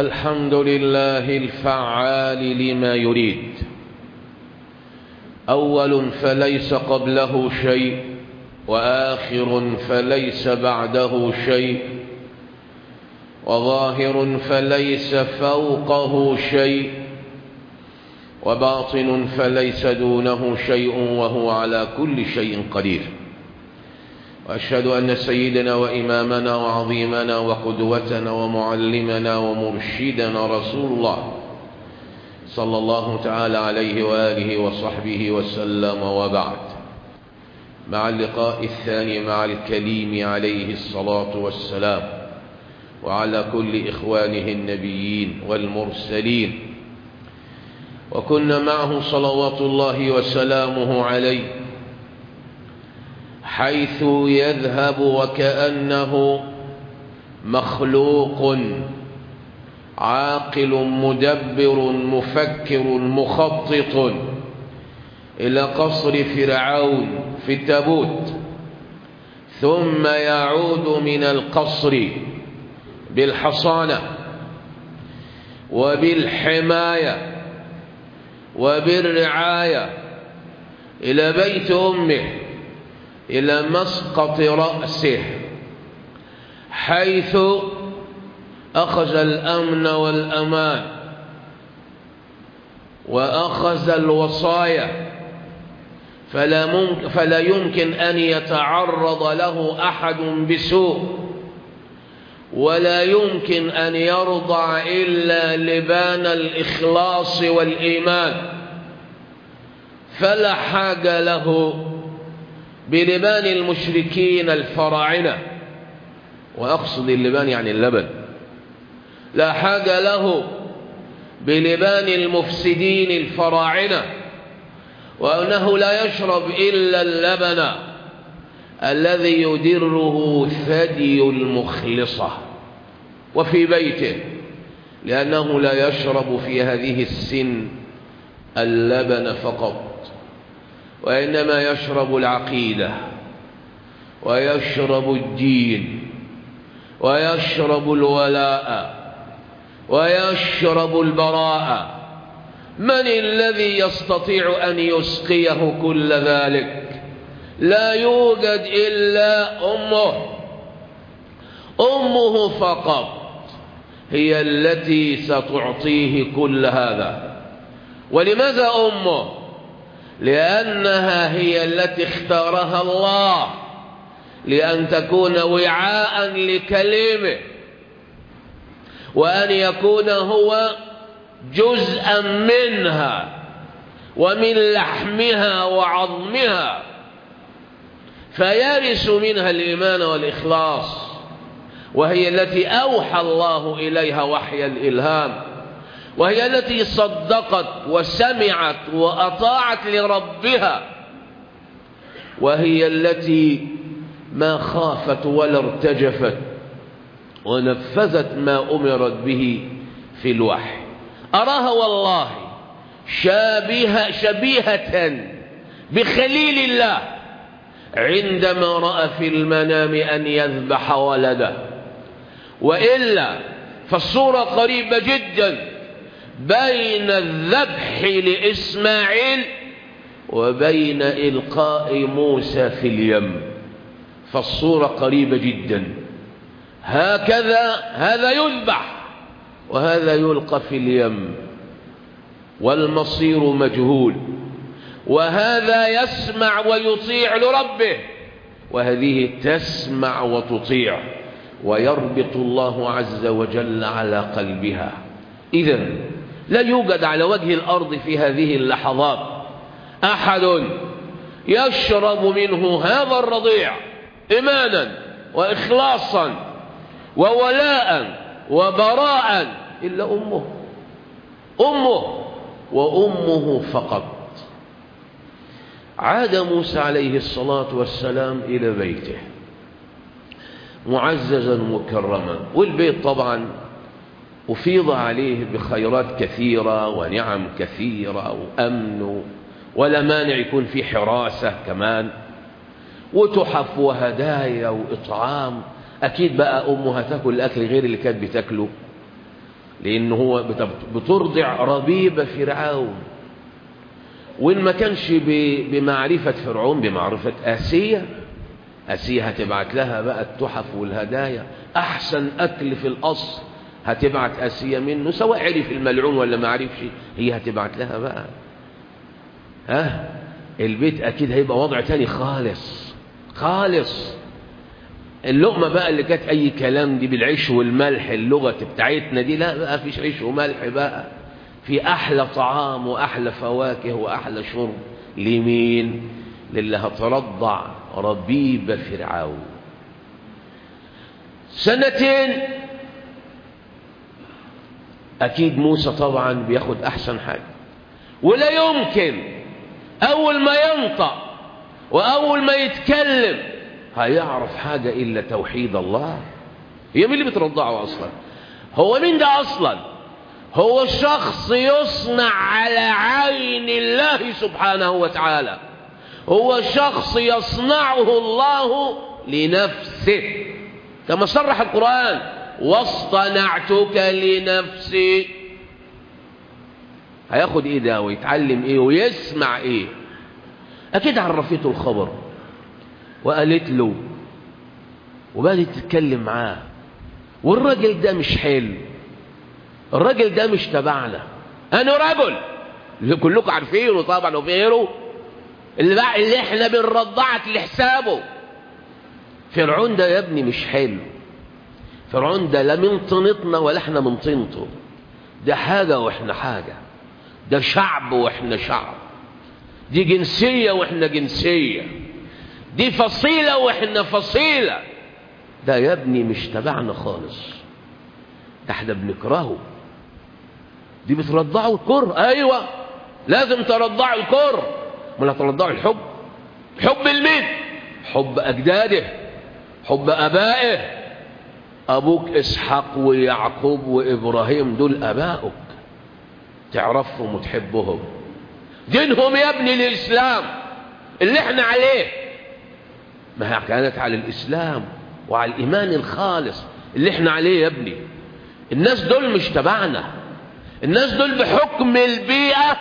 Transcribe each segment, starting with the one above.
الحمد لله الفعال لما يريد أول فليس قبله شيء وآخر فليس بعده شيء وظاهر فليس فوقه شيء وباطن فليس دونه شيء وهو على كل شيء قدير وأشهد أن سيدنا وإمامنا وعظيمنا وقدوتنا ومعلمنا ومرشدنا رسول الله صلى الله تعالى عليه وآله وصحبه وسلم وبعد مع اللقاء الثاني مع الكليم عليه الصلاة والسلام وعلى كل إخوانه النبيين والمرسلين وكنا معه صلوات الله وسلامه عليه حيث يذهب وكأنه مخلوق عاقل مدبر مفكر مخطط إلى قصر فرعون في التابوت ثم يعود من القصر بالحصانة وبالحماية وبالرعاية إلى بيت أمه إلى مسقط رأسه حيث أخذ الأمن والأمان وأخذ الوصايا فلا, ممكن فلا يمكن أن يتعرض له أحد بسوء ولا يمكن أن يرضع إلا لبان الإخلاص والإيمان فلا حاجة له بلبان المشركين الفراعنة وأقصد اللبان يعني اللبن لا حاجة له بلبان المفسدين الفراعنة وأنه لا يشرب إلا اللبن الذي يدره ثدي المخلصة وفي بيته لأنه لا يشرب في هذه السن اللبن فقط وإنما يشرب العقيدة ويشرب الدين ويشرب الولاء ويشرب البراءة من الذي يستطيع أن يسقيه كل ذلك لا يوجد إلا أمه أمه فقط هي التي ستعطيه كل هذا ولماذا أمه لأنها هي التي اختارها الله لأن تكون وعاء لكلمه وأن يكون هو جزءا منها ومن لحمها وعظمها فيرث منها الإيمان والإخلاص وهي التي أوحى الله إليها وحي الإلهام وهي التي صدقت وسمعت وأطاعت لربها وهي التي ما خافت ولا ارتجفت ونفذت ما أمرت به في الوحي أراها والله شابهة شبيهة بخليل الله عندما رأى في المنام أن يذبح ولده وإلا فالصورة قريبة جدا بين الذبح لإسماعيل وبين إلقاء موسى في اليم فالصورة قريبة جدا هكذا هذا يذبح وهذا يلقى في اليم والمصير مجهول وهذا يسمع ويطيع لربه وهذه تسمع وتطيع ويربط الله عز وجل على قلبها إذا لا يوجد على وجه الأرض في هذه اللحظات أحد يشرب منه هذا الرضيع إيمانا وإخلاصا وولاء وبراء إلا أمه أمه وأمه فقط عاد موسى عليه الصلاة والسلام إلى بيته معززا مكرما والبيت طبعا أفيض عليه بخيرات كثيرة ونعم كثيرة وأمن ولا مانع يكون في حراسة كمان وتحف وهدايا وإطعام أكيد بقى أمه هتاكل الأكل غير اللي كانت بتاكله لأن هو بت- بترضع ربيب فرعون وإن ما كانش ب- بمعرفة فرعون بمعرفة آسية آسية هتبعت لها بقى التحف والهدايا أحسن أكل في الأصل هتبعت آسية منه سواء عرف الملعون ولا ما عرفش هي هتبعت لها بقى ها البيت أكيد هيبقى وضع تاني خالص خالص اللقمة بقى اللي كانت أي كلام دي بالعيش والملح اللغة بتاعتنا دي لا بقى فيش عيش وملح بقى في أحلى طعام وأحلى فواكه وأحلى شرب لمين للي هترضع ربيب فرعون سنتين أكيد موسى طبعا بياخد أحسن حاجة ولا يمكن أول ما ينطق وأول ما يتكلم هيعرف حاجة إلا توحيد الله هي مين اللي بترضعه أصلا هو مين ده أصلا هو شخص يصنع على عين الله سبحانه وتعالى هو شخص يصنعه الله لنفسه كما صرح القرآن واصطنعتك لنفسي هياخد ايه ده ويتعلم ايه ويسمع ايه اكيد عرفته الخبر وقالت له وبدأت تتكلم معاه والراجل ده مش حلو الراجل ده مش تبعنا انا رجل اللي كلكم عارفينه طبعا وفي غيره اللي, بقى اللي احنا بنرضعك لحسابه فرعون ده يا ابني مش حلو فرعون ده لا من طينتنا ولا احنا من طينته ده حاجة واحنا حاجة ده شعب واحنا شعب دي جنسية واحنا جنسية دي فصيلة واحنا فصيلة ده يا ابني مش تبعنا خالص ده احنا بنكرهه دي بترضعوا الكره ايوه لازم ترضعوا الكره امال هترضعوا الحب حب المين حب اجداده حب ابائه ابوك اسحاق ويعقوب وابراهيم دول ابائك تعرفهم وتحبهم دينهم يا ابني الاسلام اللي احنا عليه ما هي كانت على الاسلام وعلى الايمان الخالص اللي احنا عليه يا ابني الناس دول مش تبعنا الناس دول بحكم البيئة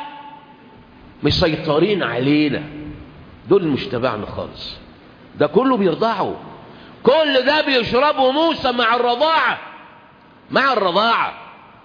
مسيطرين علينا دول مش تبعنا خالص ده كله بيرضعوا كل ده بيشربه موسى مع الرضاعة مع الرضاعة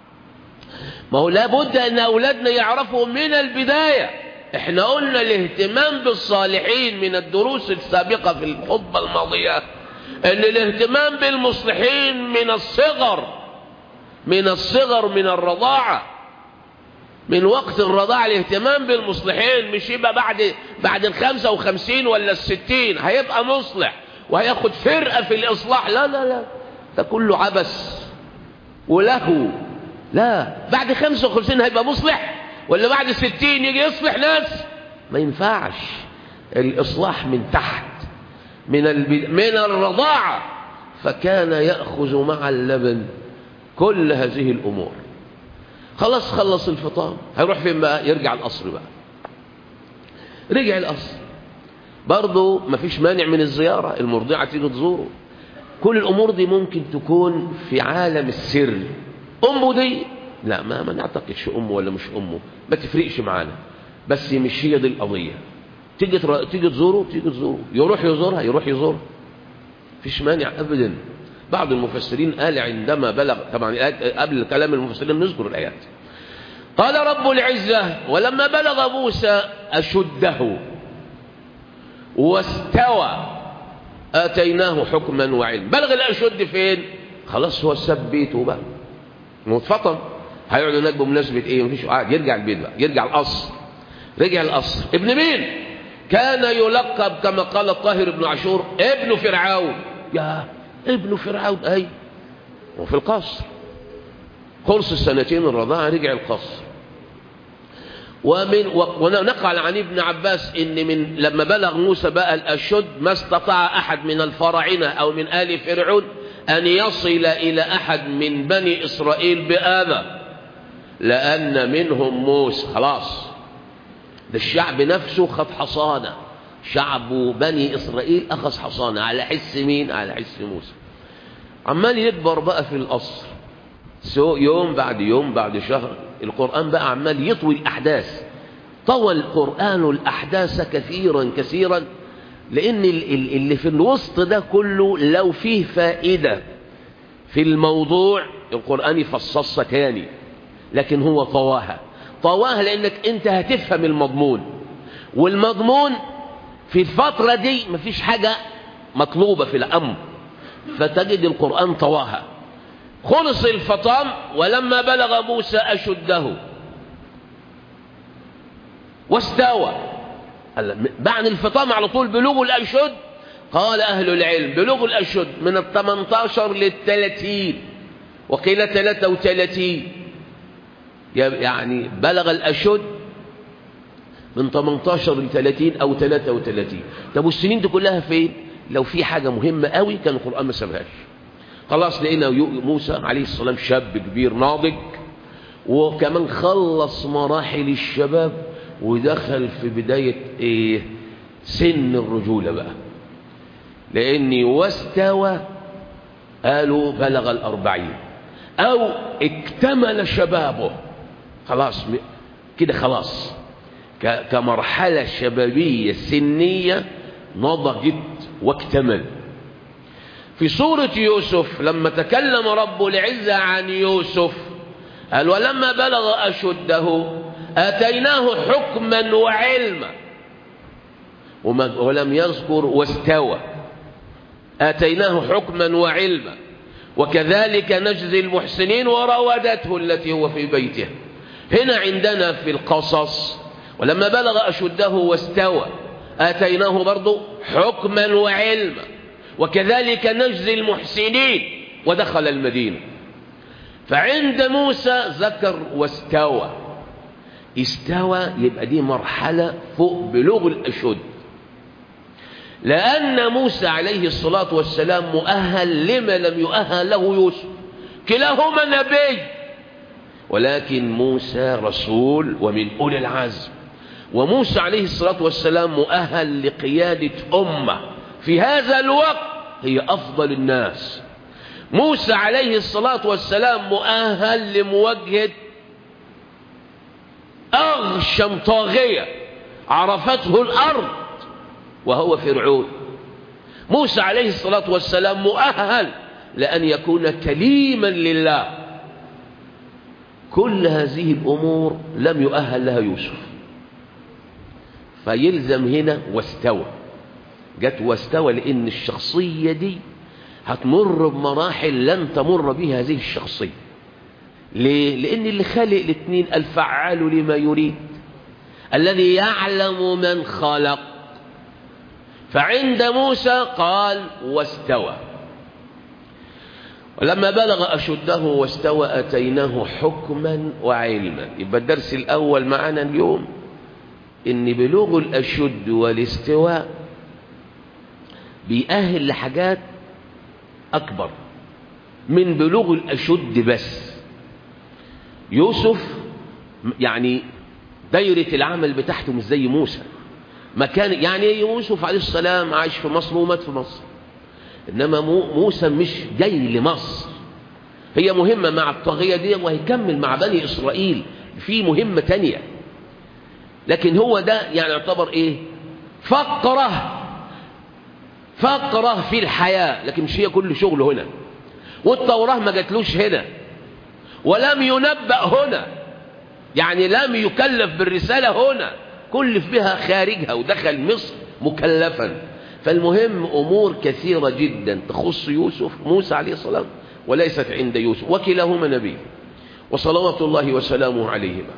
ما هو لابد ان اولادنا يعرفوا من البداية احنا قلنا الاهتمام بالصالحين من الدروس السابقة في الخطبة الماضية ان الاهتمام بالمصلحين من الصغر من الصغر من الرضاعة من وقت الرضاعة الاهتمام بالمصلحين مش يبقى بعد بعد الخمسة وخمسين ولا الستين هيبقى مصلح وهياخد فرقة في الإصلاح لا لا لا ده كله عبث وله لا بعد خمسة وخمسين هيبقى مصلح ولا بعد ستين يجي يصلح ناس ما ينفعش الإصلاح من تحت من البد... من الرضاعة فكان يأخذ مع اللبن كل هذه الأمور خلاص خلص الفطام هيروح فين بقى يرجع القصر بقى رجع القصر برضه مفيش مانع من الزيارة المرضعة تيجي تزوره كل الأمور دي ممكن تكون في عالم السر أمه دي لا ما ما نعتقدش أمه ولا مش أمه ما تفرقش معانا بس مش هي دي القضية تيجي تر... تيجي تزوره تيجي تزوره يروح يزورها يروح يزورها فيش مانع أبدا بعض المفسرين قال عندما بلغ طبعا قبل كلام المفسرين نذكر الآيات قال رب العزة ولما بلغ موسى أشده واستوى آتيناه حكما وعلما بلغ الأشد فين خلاص هو ساب بيته بقى متفطم هيقعد هناك بمناسبة ايه مفيش قاعد يرجع البيت بقى يرجع القصر رجع القصر ابن مين كان يلقب كما قال الطاهر بن عاشور ابن فرعون يا ابن فرعون اي وفي القصر خلص السنتين الرضاعة رجع القصر ومن ونقل عن ابن عباس ان من لما بلغ موسى بقى الاشد ما استطاع احد من الفراعنه او من ال فرعون ان يصل الى احد من بني اسرائيل باذى لان منهم موسى خلاص ده الشعب نفسه خد حصانه شعب بني اسرائيل اخذ حصانه على حس مين على حس موسى عمال يكبر بقى في القصر سو يوم بعد يوم بعد شهر القرآن بقى عمال يطوي الأحداث طوى القرآن الأحداث كثيرا كثيرا لأن اللي في الوسط ده كله لو فيه فائدة في الموضوع القرآن يفصصها تاني لكن هو طواها طواها لأنك أنت هتفهم المضمون والمضمون في الفترة دي مفيش حاجة مطلوبة في الأمر فتجد القرآن طواها خلص الفطام ولما بلغ موسى أشده واستوى بعد الفطام على طول بلوغ الأشد قال أهل العلم بلوغ الأشد من الثمنتاشر للثلاثين وقيل ثلاثة وثلاثين يعني بلغ الأشد من 18 ل 30 أو 33 طب والسنين دي كلها فين لو في حاجة مهمة قوي كان القرآن ما سابهاش خلاص لقينا موسى عليه السلام شاب كبير ناضج وكمان خلص مراحل الشباب ودخل في بداية ايه سن الرجولة بقى لاني واستوى قالوا بلغ الأربعين أو اكتمل شبابه خلاص كده خلاص كمرحلة شبابية سنية نضجت واكتمل في سورة يوسف لما تكلم رب العزة عن يوسف قال ولما بلغ أشده آتيناه حكما وعلما ولم يذكر واستوى آتيناه حكما وعلما وكذلك نجزي المحسنين وراودته التي هو في بيته هنا عندنا في القصص ولما بلغ أشده واستوى آتيناه برضه حكما وعلما وكذلك نجزي المحسنين ودخل المدينة فعند موسى ذكر واستوى استوى يبقى دي مرحلة فوق بلوغ الأشد لأن موسى عليه الصلاة والسلام مؤهل لما لم يؤهل له يوسف كلاهما نبي ولكن موسى رسول ومن أولي العزم وموسى عليه الصلاة والسلام مؤهل لقيادة أمة في هذا الوقت هي أفضل الناس موسى عليه الصلاة والسلام مؤهل لمواجهة أغشم طاغية عرفته الأرض وهو فرعون موسى عليه الصلاة والسلام مؤهل لأن يكون كليما لله كل هذه الأمور لم يؤهل لها يوسف فيلزم هنا واستوى جت واستوى لأن الشخصية دي هتمر بمراحل لن تمر بها هذه الشخصية ليه؟ لأن اللي خلق الاثنين الفعال لما يريد الذي يعلم من خلق فعند موسى قال واستوى ولما بلغ أشده واستوى أتيناه حكما وعلما يبقى الدرس الأول معنا اليوم إن بلوغ الأشد والاستواء بيأهل لحاجات أكبر من بلوغ الأشد بس يوسف يعني دايرة العمل بتاعته مش زي موسى ما كان يعني يوسف عليه السلام عايش في مصر ومات في مصر إنما موسى مش جاي لمصر هي مهمة مع الطاغية دي وهيكمل مع بني إسرائيل في مهمة تانية لكن هو ده يعني يعتبر إيه فقره فقره في الحياة لكن مش هي كل شغله هنا والتوراة ما جاتلوش هنا ولم ينبأ هنا يعني لم يكلف بالرسالة هنا كلف بها خارجها ودخل مصر مكلفا فالمهم أمور كثيرة جدا تخص يوسف موسى عليه السلام وليست عند يوسف وكلاهما نبي وصلوات الله وسلامه عليهما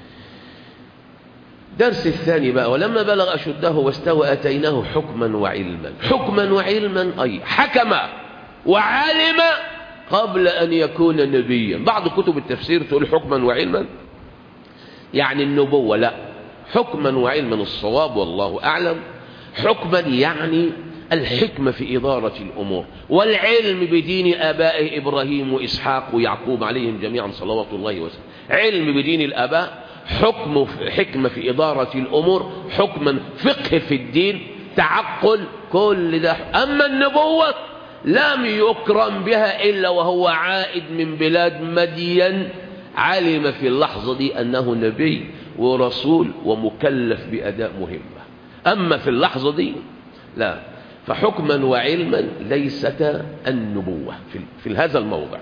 درس الثاني بقى ولما بلغ أشده واستوى أتيناه حكما وعلما حكما وعلما أي حكم وعلم قبل أن يكون نبيا بعض كتب التفسير تقول حكما وعلما يعني النبوة لا حكما وعلما الصواب والله أعلم حكما يعني الحكمة في إدارة الأمور والعلم بدين آباء إبراهيم وإسحاق ويعقوب عليهم جميعا صلوات الله وسلم علم بدين الآباء حكم حكمة في إدارة الأمور حكما فقه في الدين تعقل كل ده أما النبوة لم يكرم بها إلا وهو عائد من بلاد مدين علم في اللحظة دي أنه نبي ورسول ومكلف بأداء مهمة أما في اللحظة دي لا فحكما وعلما ليست النبوة في, في هذا الموضع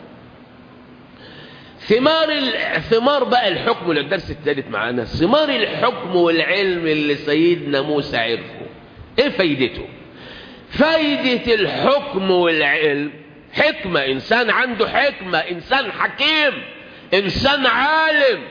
ثمار ثمار بقى الحكم والدرس الثالث معانا ثمار الحكم والعلم اللي سيدنا موسى عرفه ايه فايدته فايدة الحكم والعلم حكمة انسان عنده حكمة انسان حكيم انسان عالم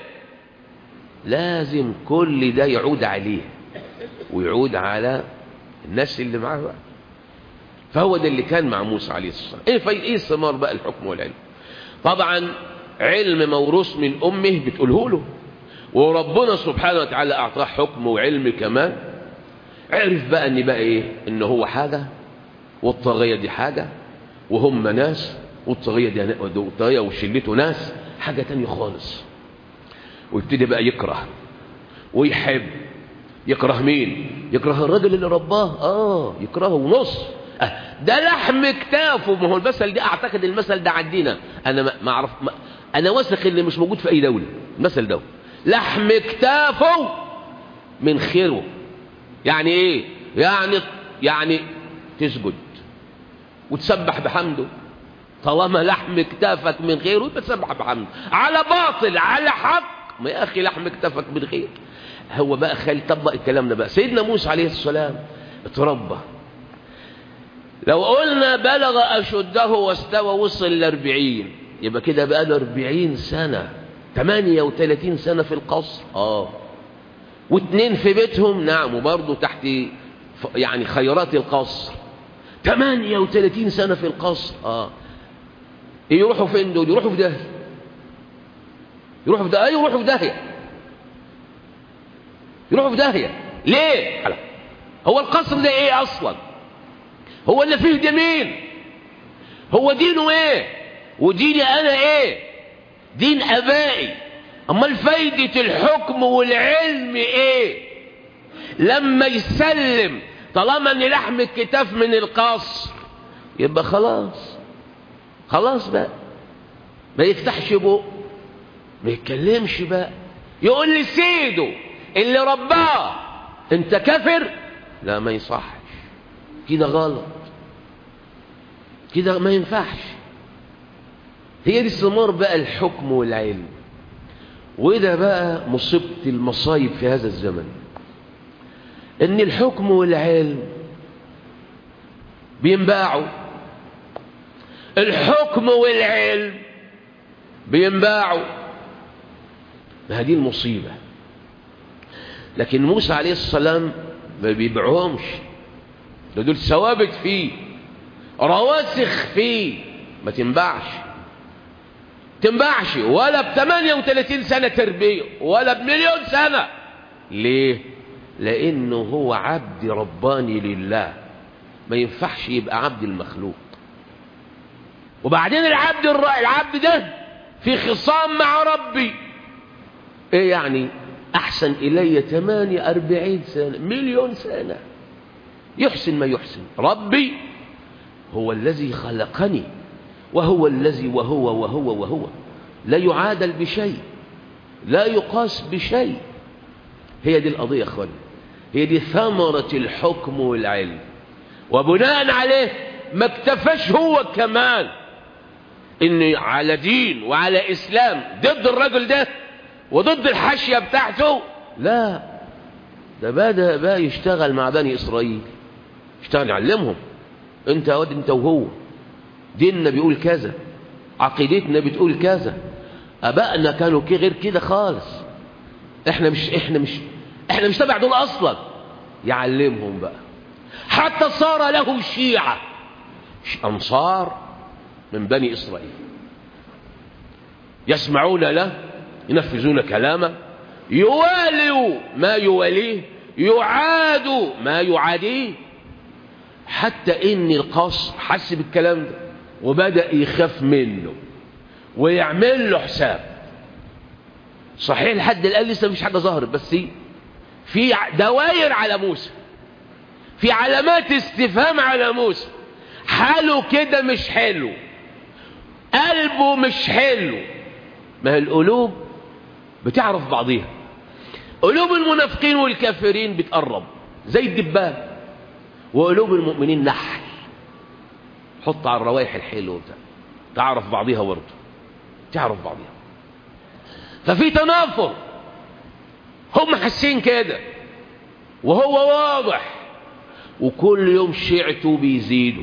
لازم كل ده يعود عليه ويعود على الناس اللي معاه بقى فهو ده اللي كان مع موسى عليه الصلاة والسلام ايه في ايه ثمار بقى الحكم والعلم طبعا علم موروث من امه بتقوله له وربنا سبحانه وتعالى اعطاه حكم وعلم كمان عرف بقى ان بقى ايه ان هو حاجة والطاغية دي حاجة وهم ناس والطاغية دي والطاغية وشلته ناس حاجة تانية خالص ويبتدي بقى يكره ويحب يكره مين يكره الراجل اللي رباه اه يكرهه ونص آه ده لحم كتافه ما هو المثل ده اعتقد المثل ده عندنا انا ما ما اعرف ما انا واثق اللي مش موجود في اي دوله المثل ده لحم كتافه من خيره يعني ايه يعني يعني تسجد وتسبح بحمده طالما لحم كتافك من خيره يبقى تسبح بحمده على باطل على حق ما يا اخي لحم كتافك من خير هو بقى خلي طبق الكلام ده بقى سيدنا موسى عليه السلام اتربى لو قلنا بلغ أشده واستوى وصل لأربعين يبقى كده بقى له أربعين سنة تمانية وثلاثين سنة في القصر آه واثنين في بيتهم نعم وبرضه تحت يعني خيرات القصر تمانية وثلاثين سنة في القصر آه يروحوا فين دول يروحوا في داهية يروحوا في داهية يروحوا في داهية يروحوا في داهية ليه هو القصر ده ايه اصلا هو اللي فيه ده مين هو دينه ايه وديني انا ايه دين ابائي امال فايدة الحكم والعلم ايه لما يسلم طالما ان لحم الكتاف من القصر يبقى خلاص خلاص بقى ما يفتحش بقه ما يتكلمش بقى يقول لي سيده اللي رباه انت كافر لا ما يصحش كده غلط كده ما ينفعش هي دي ثمار بقى الحكم والعلم وده بقى مصيبة المصايب في هذا الزمن ان الحكم والعلم بينباعوا الحكم والعلم بينباعوا ما هذه المصيبة لكن موسى عليه السلام ما بيبيعهمش ده دول ثوابت فيه رواسخ فيه ما تنباعش تنباعش ولا ب 38 سنة تربية ولا بمليون سنة ليه لانه هو عبد رباني لله ما ينفعش يبقى عبد المخلوق وبعدين العبد الرأي العبد ده في خصام مع ربي ايه يعني احسن الي ثمانية اربعين سنة مليون سنة يحسن ما يحسن ربي هو الذي خلقني وهو الذي وهو وهو وهو لا يعادل بشيء لا يقاس بشيء هي دي القضية اخواني هي دي ثمرة الحكم والعلم وبناء عليه ما اكتفاش هو كمان ان على دين وعلى اسلام ضد الرجل ده وضد الحاشية بتاعته لا ده بدأ بقى يشتغل مع بني اسرائيل يشتغل يعلمهم انت يا واد انت وهو ديننا بيقول كذا عقيدتنا بتقول كذا ابائنا كانوا كي غير كده خالص احنا مش احنا مش احنا مش تبع دول اصلا يعلمهم بقى حتى صار له شيعة انصار من بني اسرائيل يسمعون له ينفذون كلامه يوالوا ما يواليه يعادوا ما يعاديه حتى ان القصر حس بالكلام ده وبدأ يخاف منه ويعمل له حساب صحيح لحد الآن لسه مفيش حاجة ظهرت بس في دواير على موسى في علامات استفهام على موسى حاله كده مش حلو قلبه مش حلو ما هي القلوب بتعرف بعضيها قلوب المنافقين والكافرين بتقرب زي الدبان وقلوب المؤمنين نحل حط على الروائح الحلوه بتاع تعرف بعضيها برضه تعرف بعضيها ففي تنافر هم حاسين كده وهو واضح وكل يوم شيعته بيزيدوا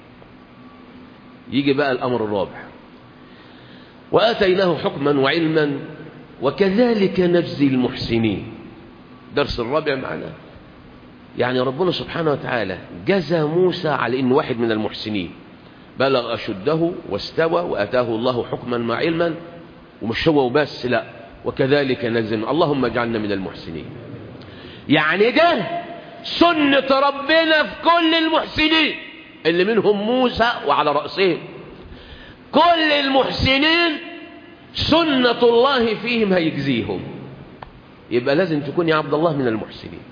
يجي بقى الأمر الرابع وآتيناه حكما وعلما وكذلك نجزي المحسنين درس الرابع معنا يعني ربنا سبحانه وتعالى جزى موسى على إنه واحد من المحسنين بلغ أشده واستوى وأتاه الله حكما مع علما ومش هو وبس لا وكذلك نجزي اللهم اجعلنا من المحسنين يعني ده سنة ربنا في كل المحسنين اللي منهم موسى وعلى رأسهم كل المحسنين سنة الله فيهم هيجزيهم يبقى لازم تكون يا عبد الله من المحسنين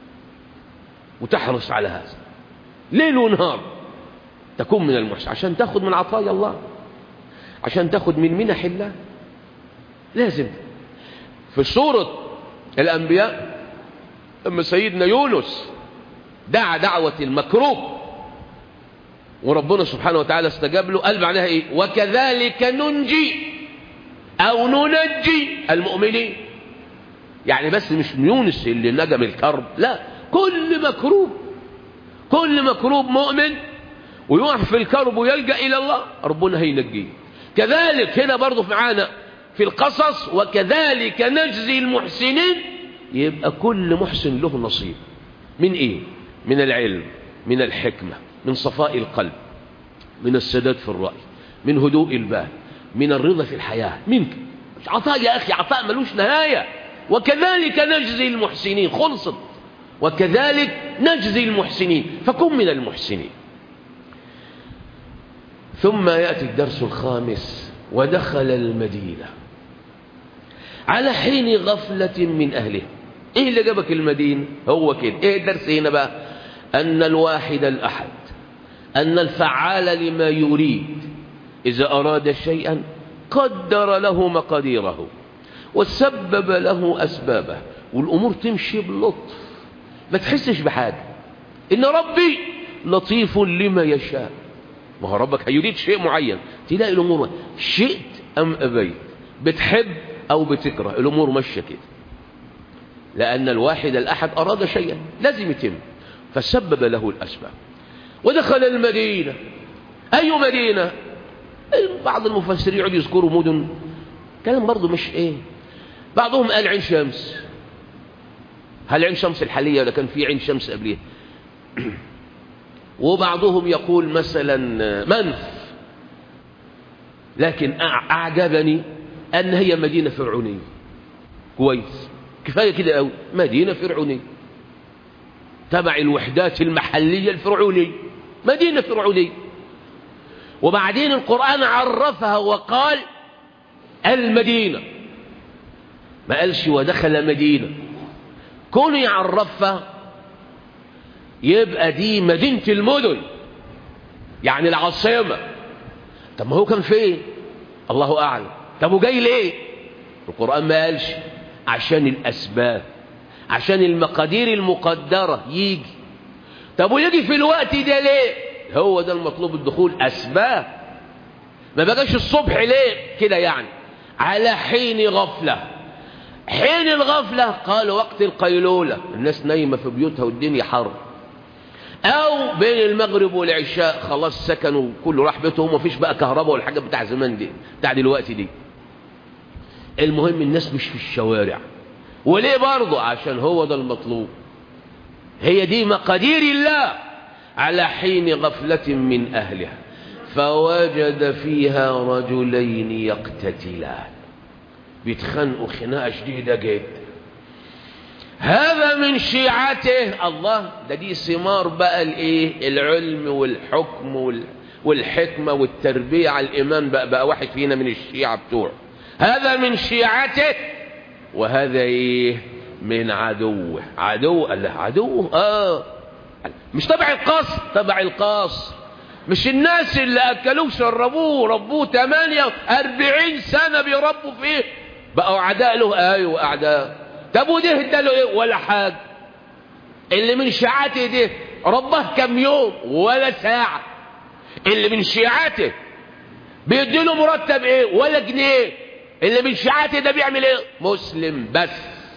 وتحرص على هذا ليل ونهار تكون من المحسن عشان تاخد من عطايا الله عشان تاخد من منح الله لازم في سورة الأنبياء أما سيدنا يونس دعا دعوة المكروب وربنا سبحانه وتعالى استجاب له قال بعدها ايه وكذلك ننجي او ننجي المؤمنين يعني بس مش يونس اللي نجم الكرب لا كل مكروب كل مكروب مؤمن ويقع في الكرب ويلجأ إلى الله ربنا هينجيه كذلك هنا برضه معانا في القصص وكذلك نجزي المحسنين يبقى كل محسن له نصيب من ايه من العلم من الحكمة من صفاء القلب من السداد في الرأي من هدوء البال من الرضا في الحياة منك عطاء يا أخي عطاء ملوش نهاية وكذلك نجزي المحسنين خلصت وكذلك نجزي المحسنين فكن من المحسنين ثم يأتي الدرس الخامس ودخل المدينة على حين غفلة من أهله إيه اللي جابك المدينة هو كده إيه الدرس هنا بقى أن الواحد الأحد أن الفعال لما يريد إذا أراد شيئا قدر له مقاديره وسبب له أسبابه والأمور تمشي بلطف ما تحسش بحاجة إن ربي لطيف لما يشاء ما هو ربك هيريد شيء معين تلاقي الأمور شئت أم أبيت بتحب أو بتكره الأمور ماشية كده لأن الواحد الأحد أراد شيئا لازم يتم فسبب له الأسباب ودخل المدينة أي مدينة بعض المفسرين يقعدوا يذكروا مدن كلام برضه مش ايه بعضهم قال عين شمس هل عين شمس الحالية ولا كان في عين شمس قبلها وبعضهم يقول مثلا منف لكن أعجبني أن هي مدينة فرعونية كويس كفاية كده قوي مدينة فرعونية تبع الوحدات المحلية الفرعونية مدينة فرعونية وبعدين القرآن عرفها وقال المدينة ما قالش ودخل مدينة كونه يعرفها يبقى دي مدينة المدن يعني العاصمة طب ما هو كان فين الله أعلم طب وجاي ليه القرآن ما قالش عشان الأسباب عشان المقادير المقدرة يجي طب ويجي في الوقت ده ليه هو ده المطلوب الدخول أسباب ما بقاش الصبح ليه كده يعني على حين غفلة حين الغفلة قال وقت القيلولة الناس نايمة في بيوتها والدنيا حر أو بين المغرب والعشاء خلاص سكنوا كله راح بيتهم ومفيش بقى كهرباء والحاجات بتاع زمان دي بتاع دلوقتي دي المهم الناس مش في الشوارع وليه برضه عشان هو ده المطلوب هي دي مقادير الله على حين غفلة من أهلها فوجد فيها رجلين يقتتلان بيتخانقوا خناقة شديدة جدا هذا من شيعته الله ده دي ثمار بقى الايه العلم والحكم وال والحكمة والتربية على الإيمان بقى, بقى واحد فينا من الشيعة بتوعه هذا من شيعته وهذا ايه من عدوه عدو قال له عدوه اه مش تبع القصر تبع القصر مش الناس اللي أكلوه شربوه ربوه 48 سنة بيربوا فيه بقوا أعداء له أيوة أعداء طب وده اداله إيه ولا حاجة اللي من شيعته ده رباه كم يوم ولا ساعة اللي من شيعته بيديله مرتب ايه ولا جنيه اللي من شيعته ده بيعمل ايه مسلم بس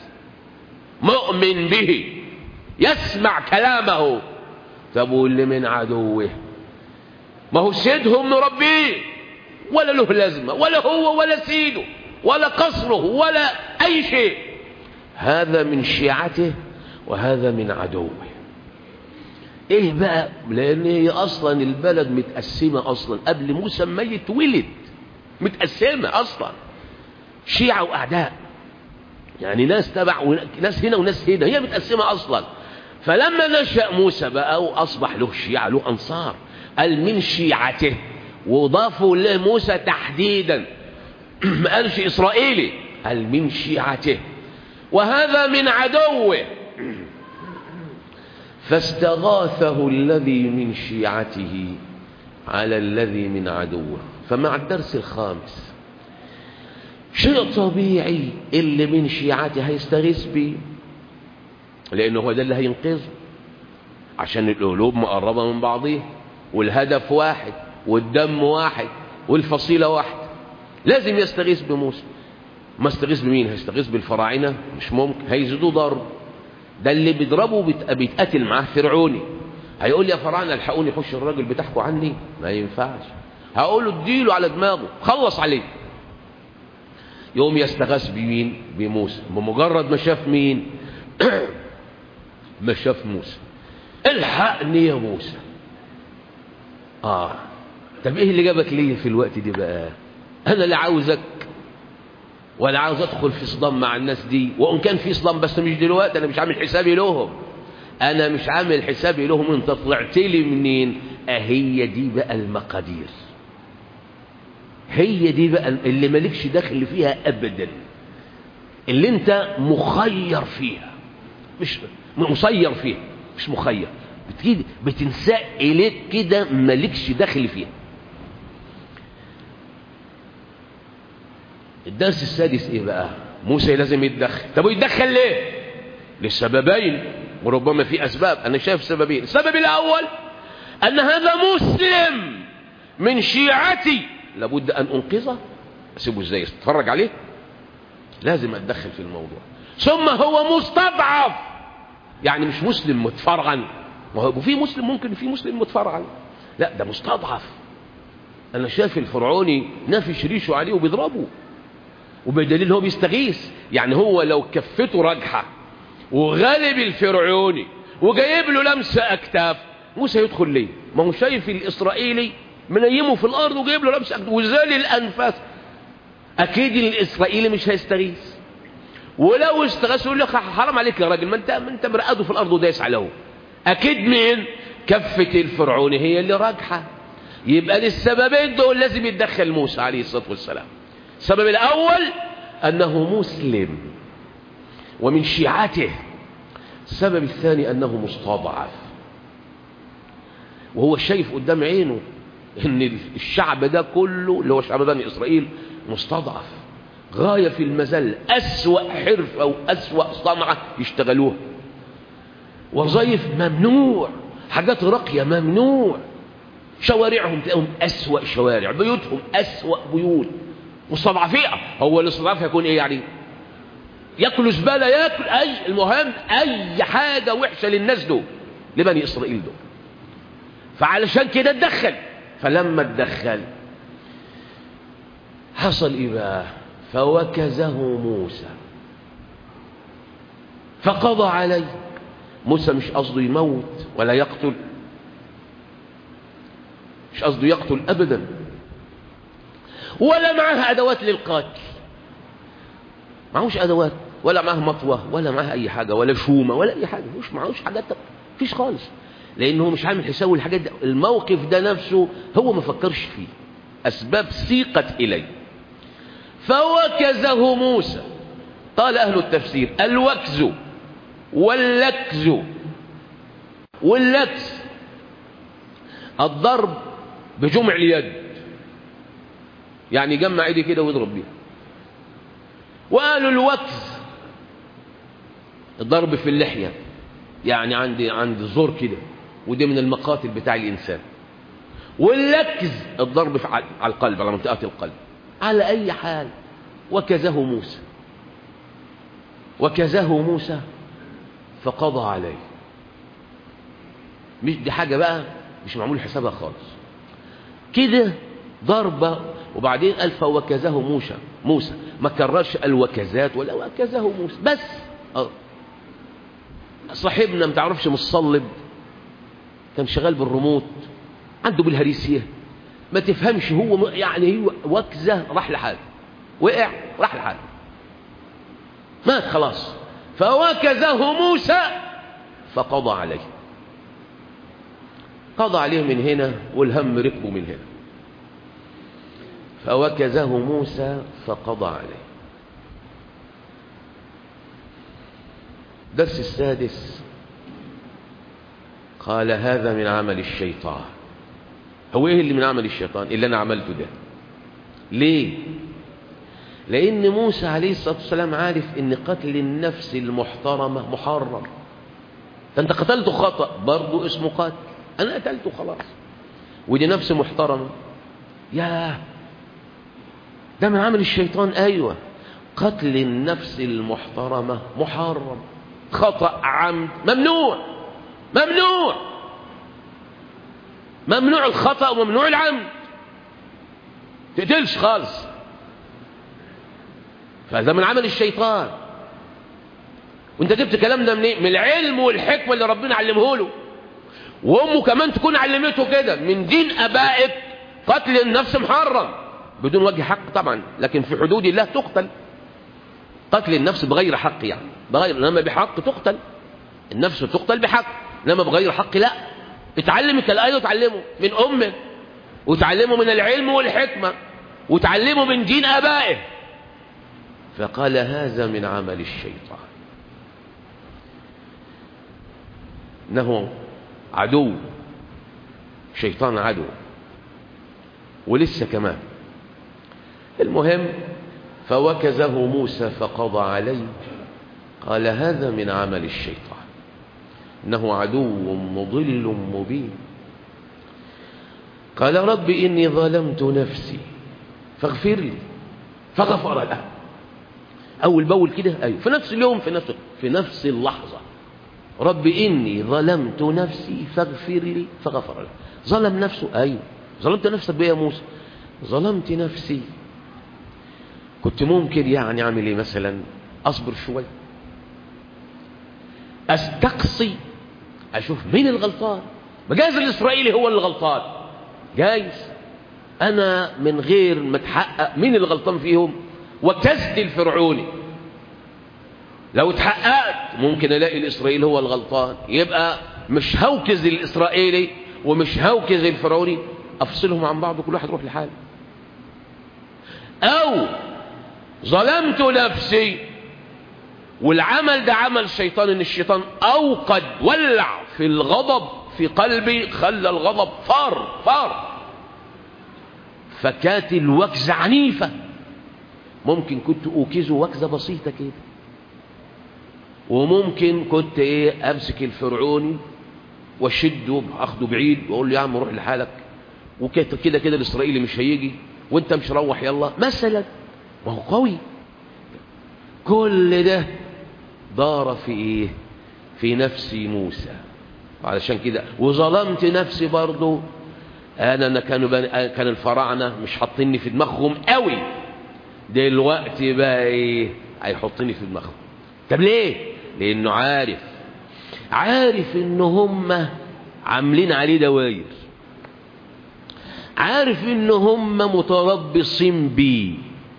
مؤمن به يسمع كلامه طب واللي من عدوه ما هو سيدهم مربيه ولا له لازمة ولا هو ولا سيده ولا قصره ولا أي شيء هذا من شيعته وهذا من عدوه ايه بقى لان هي اصلا البلد متقسمة اصلا قبل موسى ما يتولد متقسمة اصلا شيعة واعداء يعني ناس تبع وناس هنا وناس هنا هي متقسمة اصلا فلما نشأ موسى بقى واصبح له شيعة له انصار قال من شيعته وضافوا لموسى تحديدا ما قالش اسرائيلي قال من شيعته وهذا من عدوه فاستغاثه الذي من شيعته على الذي من عدوه فمع الدرس الخامس شيء طبيعي اللي من شيعته هيستغيث بيه لانه هو ده اللي هينقذه عشان القلوب مقربه من بعضيها والهدف واحد والدم واحد والفصيله واحده لازم يستغيث بموسى ما استغيث بمين هيستغيث بالفراعنه مش ممكن هيزيدوه ضرب ده اللي بيضربه بيتقاتل معاه فرعوني هيقول لي يا فراعنه الحقوني خش الراجل بتاعكم عني ما ينفعش هقول له اديله على دماغه خلص عليه يوم يستغاث بمين بموسى بمجرد ما شاف مين ما شاف موسى الحقني يا موسى اه طب ايه اللي جابك ليه في الوقت دي بقى انا لا عاوزك ولا عاوز ادخل في صدام مع الناس دي وان كان في صدام بس مش دلوقتي انا مش عامل حسابي لهم انا مش عامل حسابي لهم انت طلعت لي منين اهي دي بقى المقادير هي دي بقى اللي مالكش دخل فيها ابدا اللي انت مخير فيها مش مسير فيها مش مخير بتجي بتنساق اليك كده مالكش دخل فيها الدرس السادس ايه بقى موسى لازم يتدخل طب يتدخل ليه لسببين وربما في اسباب انا شايف سببين السبب الاول ان هذا مسلم من شيعتي لابد ان انقذه اسيبه ازاي اتفرج عليه لازم اتدخل في الموضوع ثم هو مستضعف يعني مش مسلم متفرعن وفي مسلم ممكن في مسلم متفرعن لا ده مستضعف انا شايف الفرعوني نافش ريشه عليه وبيضربه وبدليل هو بيستغيث يعني هو لو كفته راجحة وغالب الفرعوني وجايب له لمسة أكتاف موسى يدخل ليه ما هو شايف الإسرائيلي منيمه في الأرض وجايب له لمسة أكتاف وزال الأنفاس أكيد الإسرائيلي مش هيستغيث ولو استغاث يقول لك حرام عليك يا راجل ما انت ما انت مرقده في الارض ودايس عليه اكيد مين كفه الفرعوني هي اللي راجحه يبقى للسببين دول لازم يتدخل موسى عليه الصلاه والسلام السبب الأول أنه مسلم ومن شيعته السبب الثاني أنه مستضعف وهو شايف قدام عينه ان الشعب ده كله اللي هو شعب بني إسرائيل مستضعف غاية في المزل أسوأ حرفة وأسوأ صنعة يشتغلوها وظائف ممنوع حاجات راقية ممنوع شوارعهم تلاقيهم أسوأ شوارع بيوتهم أسوأ بيوت مستضعفين هو الاستضعاف هيكون ايه يعني ياكلوا زباله ياكل اي المهم اي حاجه وحشه للناس دول لبني اسرائيل دول فعلشان كده اتدخل فلما اتدخل حصل ايه بقى فوكزه موسى فقضى عليه موسى مش قصده يموت ولا يقتل مش قصده يقتل ابدا ولا معاه ادوات للقتل معهوش ادوات ولا معاه مطوه ولا معاه اي حاجه ولا شومه ولا اي حاجه مش معهوش حاجات مفيش خالص لانه هو مش عامل حسابه الحاجات دي الموقف ده نفسه هو ما فكرش فيه اسباب سيقت اليه فوكزه موسى قال اهل التفسير الوكز واللكز واللكز الضرب بجمع اليد يعني يجمع ايدي كده ويضرب بيها وقالوا الوكز الضرب في اللحية يعني عندي عند زور كده ودي من المقاتل بتاع الإنسان واللكز الضرب في على القلب على منطقة القلب على أي حال وكزه موسى وكزه موسى فقضى عليه مش دي حاجة بقى مش معمول حسابها خالص كده ضربة وبعدين قال فوكزه موسى موسى ما كررش الوكزات ولا وكزه موسى بس اه صاحبنا ما تعرفش مصلب كان شغال بالريموت عنده بالهريسيه ما تفهمش هو يعني هو وكزه راح لحاله وقع راح لحاله مات خلاص فوكزه موسى فقضى عليه قضى عليه من هنا والهم ركبه من هنا فوكزه موسى فقضى عليه درس السادس قال هذا من عمل الشيطان هو ايه اللي من عمل الشيطان اللي انا عملته ده ليه لان موسى عليه الصلاه والسلام عارف ان قتل النفس المحترمه محرم ده انت قتلته خطا برضه اسمه قتل انا قتلته خلاص ودي نفس محترمه ياه ده من عمل الشيطان ايوه قتل النفس المحترمه محرم خطا عمد ممنوع ممنوع ممنوع الخطا وممنوع العمد تقتلش خالص فهذا من عمل الشيطان وانت جبت الكلام ده منين من العلم والحكمه اللي ربنا علمه له وامه كمان تكون علمته كده من دين ابائك قتل النفس محرم بدون وجه حق طبعا لكن في حدود الله تقتل قتل النفس بغير حق يعني بغير انما بحق تقتل النفس تقتل بحق انما بغير حق لا اتعلم الآية وتعلمه من امه وتعلمه من العلم والحكمة وتعلمه من دين ابائه فقال هذا من عمل الشيطان انه عدو شيطان عدو ولسه كمان المهم فوكزه موسى فقضى عليه قال هذا من عمل الشيطان انه عدو مضل مبين قال رب اني ظلمت نفسي فاغفر لي فغفر له اول باول كده ايوه في نفس اليوم في نفس في نفس اللحظه رب اني ظلمت نفسي فاغفر لي فغفر له ظلم نفسه ايوه ظلمت نفسك بايه يا موسى ظلمت نفسي كنت ممكن يعني اعمل ايه مثلا اصبر شويه استقصي اشوف مين الغلطان ما جايز الاسرائيلي هو اللي غلطان جايز انا من غير ما اتحقق مين اللي غلطان فيهم وكزت الفرعوني لو اتحققت ممكن الاقي الاسرائيلي هو الغلطان يبقى مش هوكز الاسرائيلي ومش هوكز الفرعوني افصلهم عن بعض وكل واحد يروح لحاله او ظلمت نفسي والعمل ده عمل شيطان ان الشيطان اوقد ولع في الغضب في قلبي خلى الغضب فار فار فكانت الوكزة عنيفة ممكن كنت اوكزه وكزة بسيطة كده وممكن كنت ايه امسك الفرعوني واشده اخده بعيد واقول له يا عم روح لحالك وكده كده كده الاسرائيلي مش هيجي وانت مش روح يلا مثلا ما هو قوي كل ده دار في ايه في نفس موسى علشان كده وظلمت نفسي برضو انا انا كانوا بني كان الفراعنه مش حاطيني في دماغهم قوي دلوقتي بقى ايه هيحطني في دماغهم طب ليه لانه عارف عارف ان هم عاملين عليه دواير عارف ان هم متربصين بيه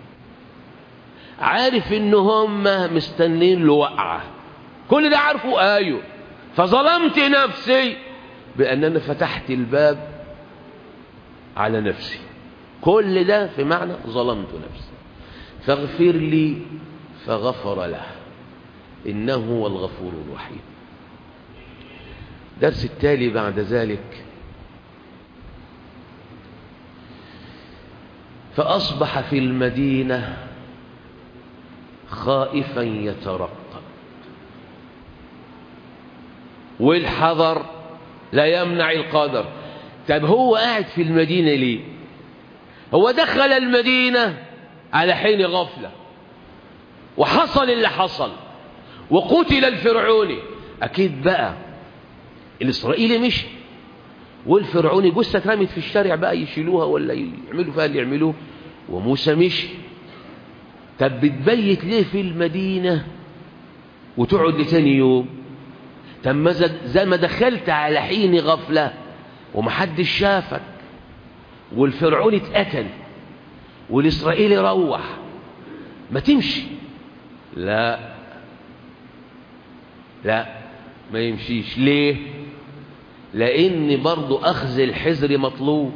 عارف ان هم مستنين له وقعه كل ده عارفه ايوه فظلمت نفسي بان انا فتحت الباب على نفسي كل ده في معنى ظلمت نفسي فاغفر لي فغفر له انه هو الغفور الرحيم درس التالي بعد ذلك فأصبح في المدينة خائفا يترقب والحذر لا يمنع القدر طب هو قاعد في المدينة ليه هو دخل المدينة على حين غفلة وحصل اللي حصل وقتل الفرعوني أكيد بقى الإسرائيلي مشي والفرعوني جثة اترمت في الشارع بقى يشيلوها ولا يعملوا فيها اللي يعملوه وموسى مشي طب بتبيت ليه في المدينة وتقعد لتاني يوم طب ما زي ما دخلت على حين غفلة ومحدش شافك والفرعون اتقتل والإسرائيلي روح ما تمشي لا لا ما يمشيش ليه لأن برضو أخذ الحذر مطلوب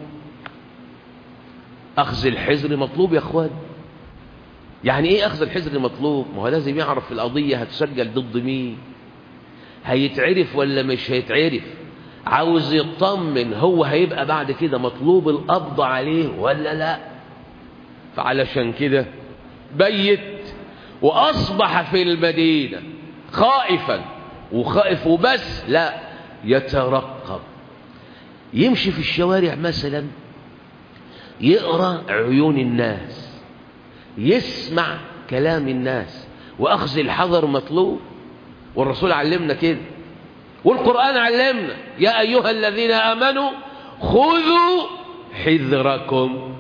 أخذ الحذر مطلوب يا أخوان يعني إيه أخذ الحذر مطلوب ما هو لازم يعرف القضية هتسجل ضد مين هيتعرف ولا مش هيتعرف عاوز يطمن هو هيبقى بعد كده مطلوب القبض عليه ولا لا فعلشان كده بيت وأصبح في المدينة خائفا وخائف وبس لا يترقب يمشي في الشوارع مثلا يقرأ عيون الناس يسمع كلام الناس وأخذ الحذر مطلوب والرسول علمنا كده والقرآن علمنا يا أيها الذين آمنوا خذوا حذركم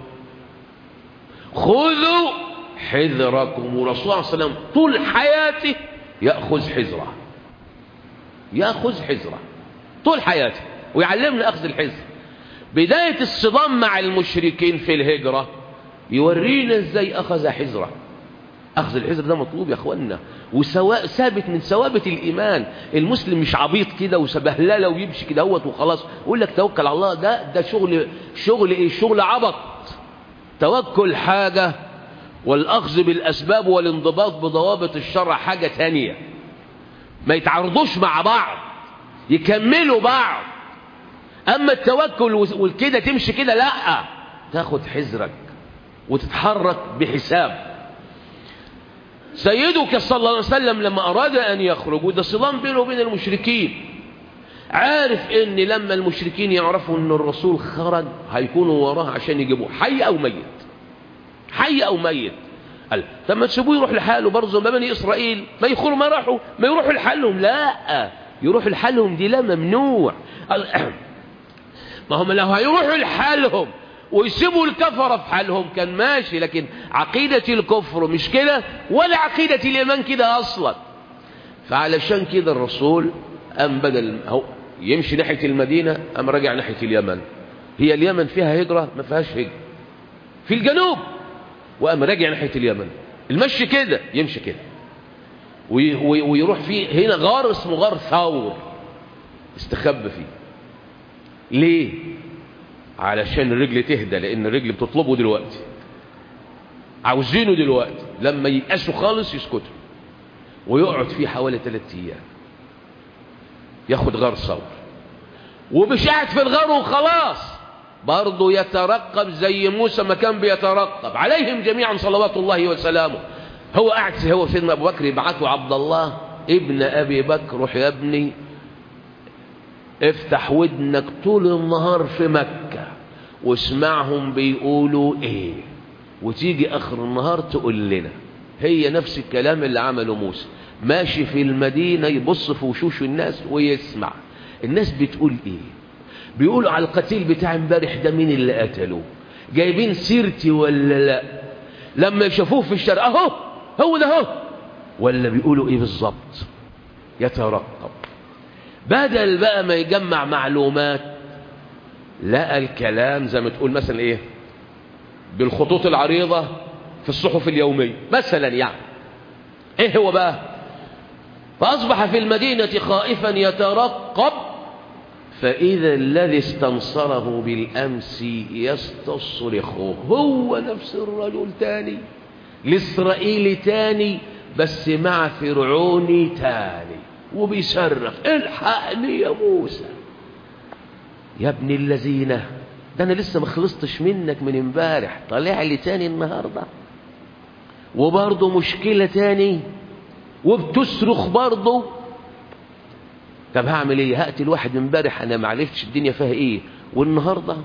خذوا حذركم ورسول الله صلى الله عليه وسلم طول حياته يأخذ حذره يأخذ حذره طول حياته ويعلمنا أخذ الحذر بداية الصدام مع المشركين في الهجرة يورينا ازاي أخذ حذره أخذ الحذر ده مطلوب يا أخوانا وسواء ثابت من ثوابت الإيمان المسلم مش عبيط كده وسبهلله ويمشي كده هوت وخلاص يقول لك توكل على الله ده ده شغل شغل إيه شغل عبط توكل حاجة والأخذ بالأسباب والانضباط بضوابط الشرع حاجة تانية ما يتعارضوش مع بعض يكملوا بعض أما التوكل والكده تمشي كده لا تاخد حذرك وتتحرك بحساب سيدك صلى الله عليه وسلم لما أراد أن يخرج وده صدام بينه وبين المشركين عارف ان لما المشركين يعرفوا ان الرسول خرج هيكونوا وراه عشان يجيبوه حي او ميت حي او ميت قال طب ما تسيبوه يروح لحاله برضه ما بني اسرائيل ما يخروا ما راحوا ما يروحوا لحالهم لا يروحوا لحالهم دي لا ممنوع ما هم لو هيروحوا لحالهم ويسيبوا الكفرة في حالهم كان ماشي لكن عقيدة الكفر مش كده ولا عقيدة الإيمان كده أصلا فعلشان كده الرسول أم بدل هو يمشي ناحية المدينة أم رجع ناحية اليمن هي اليمن فيها هجرة ما فيهاش هجرة في الجنوب وأم راجع ناحية اليمن المشي كده يمشي كده ويروح فيه هنا غار اسمه غار ثور استخبى فيه ليه علشان الرجل تهدى لان الرجل بتطلبه دلوقتي عاوزينه دلوقتي لما ييأسوا خالص يسكتوا ويقعد فيه حوالي ثلاثة ايام ياخد غار صبر ومش قاعد في الغار وخلاص برضه يترقب زي موسى ما كان بيترقب عليهم جميعا صلوات الله وسلامه هو قاعد هو سيدنا ابو بكر يبعثه عبد الله ابن ابي بكر روح يا ابني افتح ودنك طول النهار في مكة واسمعهم بيقولوا ايه وتيجي اخر النهار تقول لنا هي نفس الكلام اللي عمله موسى ماشي في المدينة يبص في وشوش الناس ويسمع الناس بتقول ايه بيقولوا على القتيل بتاع امبارح ده مين اللي قتله جايبين سيرتي ولا لا لما يشوفوه في الشارع اهو هو ده اهو ولا بيقولوا ايه بالظبط يترقب بدل بقى ما يجمع معلومات لقى الكلام زي ما تقول مثلا ايه بالخطوط العريضة في الصحف اليومية مثلا يعني ايه هو بقى فأصبح في المدينة خائفا يترقب فإذا الذي استنصره بالأمس يستصرخه هو نفس الرجل تاني الإسرائيلي تاني بس مع فرعوني تاني وبيصرخ الحقني يا موسى يا ابن الذين ده انا لسه ما خلصتش منك من امبارح طالع لي تاني النهارده وبرضه مشكلة تاني وبتصرخ برضه طب هعمل ايه هقتل واحد امبارح انا ما عرفتش الدنيا فيها ايه والنهارده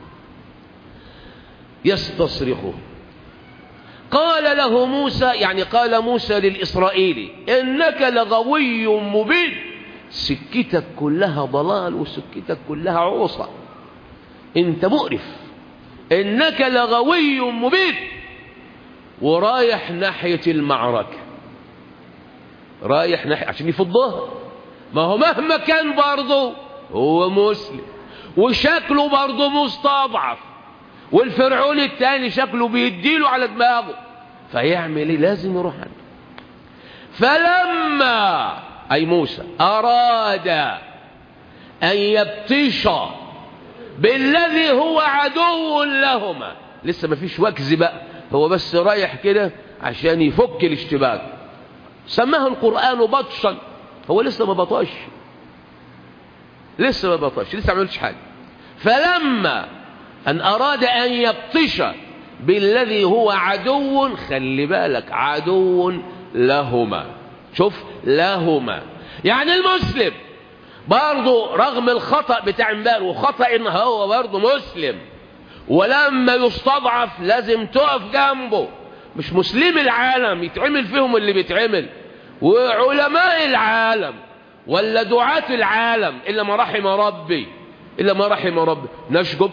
يستصرخه قال له موسى يعني قال موسى للإسرائيلي إنك لغوي مبين سكتك كلها ضلال وسكتك كلها عوصة انت مقرف انك لغوي مبين ورايح ناحية المعركة رايح ناحية عشان يفضها ما هو مهما كان برضه هو مسلم وشكله برضه مستضعف والفرعون التاني شكله بيديله على دماغه فيعمل ايه لازم يروح عنه فلما اي موسى اراد ان يبطش بالذي هو عدو لهما لسه ما فيش وكز بقى هو بس رايح كده عشان يفك الاشتباك سماه القرآن بطشا هو لسه ما بطش لسه ما بطش لسه ما عملش حاجة فلما أن أراد أن يبطش بالذي هو عدو خلي بالك عدو لهما شوف لهما يعني المسلم برضه رغم الخطأ بتاع امبارح وخطأ ان هو برضه مسلم ولما يستضعف لازم تقف جنبه مش مسلم العالم يتعمل فيهم اللي بيتعمل وعلماء العالم ولا دعاة العالم إلا ما رحم ربي إلا ما رحم ربي نشجب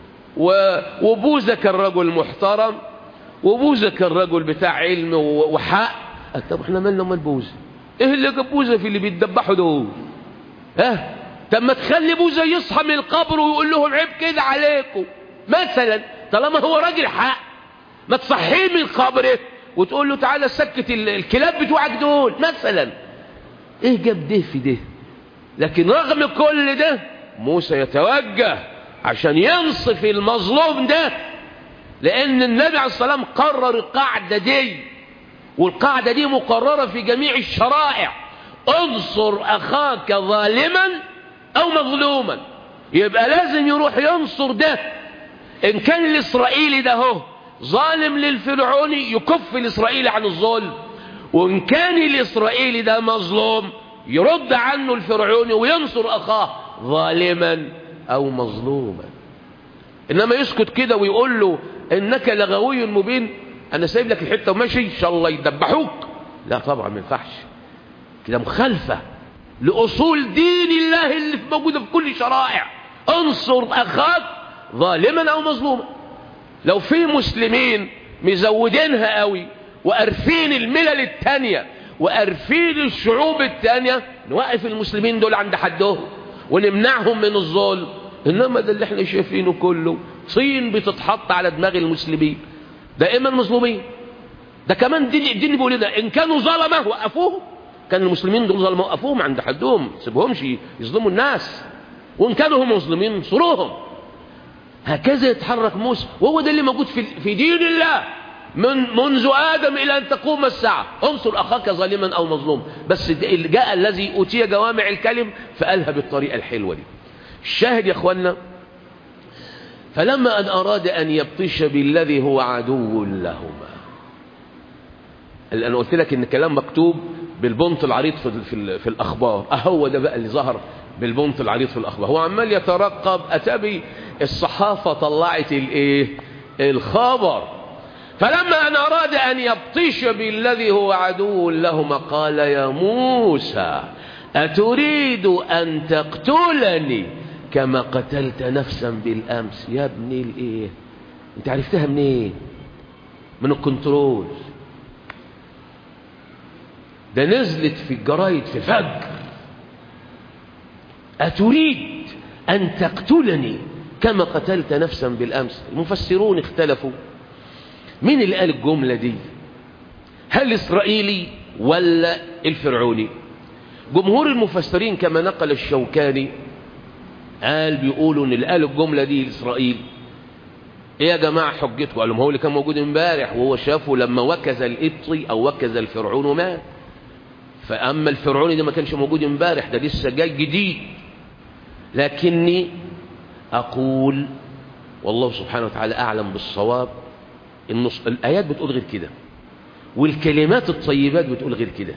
وبوزك الرجل محترم وبوزك الرجل بتاع علم وحق طب احنا مالنا ومال بوزة ايه اللي جاب بوزة في اللي بيتدبحوا دول ها طب ما تخلي بوزة يصحى من القبر ويقول لهم عيب كده عليكم مثلا طالما هو راجل حق ما تصحيه من قبره وتقول له تعالى سكت الكلاب بتوعك دول مثلا ايه جاب ده في ده لكن رغم كل ده موسى يتوجه عشان ينصف المظلوم ده لان النبي عليه الصلاه والسلام قرر القاعده دي والقاعده دي مقرره في جميع الشرائع انصر اخاك ظالما او مظلوما يبقى لازم يروح ينصر ده ان كان الاسرائيلي ده هو ظالم للفرعوني يكف الاسرائيلي عن الظلم وان كان الاسرائيلي ده مظلوم يرد عنه الفرعوني وينصر اخاه ظالما او مظلوما انما يسكت كده ويقول له انك لغوي مبين انا سايب لك الحته وماشي ان شاء الله يدبحوك لا طبعا ما ينفعش كده مخالفه لاصول دين الله اللي موجوده في كل شرائع انصر اخاك ظالما او مظلوما لو في مسلمين مزودينها قوي وقارفين الملل التانية وقارفين الشعوب التانية نوقف المسلمين دول عند حدهم ونمنعهم من الظلم انما ده اللي احنا شايفينه كله صين بتتحط على دماغ المسلمين دائما مظلومين ده كمان دين الدين بيقول ده ان كانوا ظلمه وقفوهم كان المسلمين دول ظلمه وقفوهم عند حدهم سيبهمش يظلموا الناس وان كانوا هم مظلمين انصروهم هكذا يتحرك موسى وهو ده اللي موجود في في دين الله من منذ آدم إلى أن تقوم الساعة انصر أخاك ظالما أو مظلوم بس جاء الذي أوتي جوامع الكلم فقالها بالطريقة الحلوة دي الشاهد يا أخوانا فلما أن أراد أن يبطش بالذي هو عدو لهما أنا قلت لك إن الكلام مكتوب بالبنط العريض في, في, في الأخبار أهو ده بقى اللي ظهر بالبنط العريض في الأخبار هو عمال يترقب أتبي الصحافة طلعت الإيه الخبر فلما أن أراد أن يبطش بالذي هو عدو لهما قال يا موسى أتريد أن تقتلني كما قتلت نفسا بالأمس يا ابني الإيه أنت عرفتها منين إيه؟ من الكنترول ده نزلت في الجرايد في الفجر أتريد أن تقتلني كما قتلت نفسا بالأمس المفسرون اختلفوا مين اللي قال الجملة دي هل إسرائيلي ولا الفرعوني جمهور المفسرين كما نقل الشوكاني قال بيقولوا ان اللي قال الجملة دي الإسرائيل ايه يا جماعة حجتكم قال لهم هو اللي كان موجود امبارح وهو شافه لما وكز القبطي او وكز الفرعون ومات فأما الفرعوني ده ما كانش موجود امبارح ده لسه جاي جديد لكني أقول والله سبحانه وتعالى أعلم بالصواب النص... الآيات بتقول غير كده والكلمات الطيبات بتقول غير كده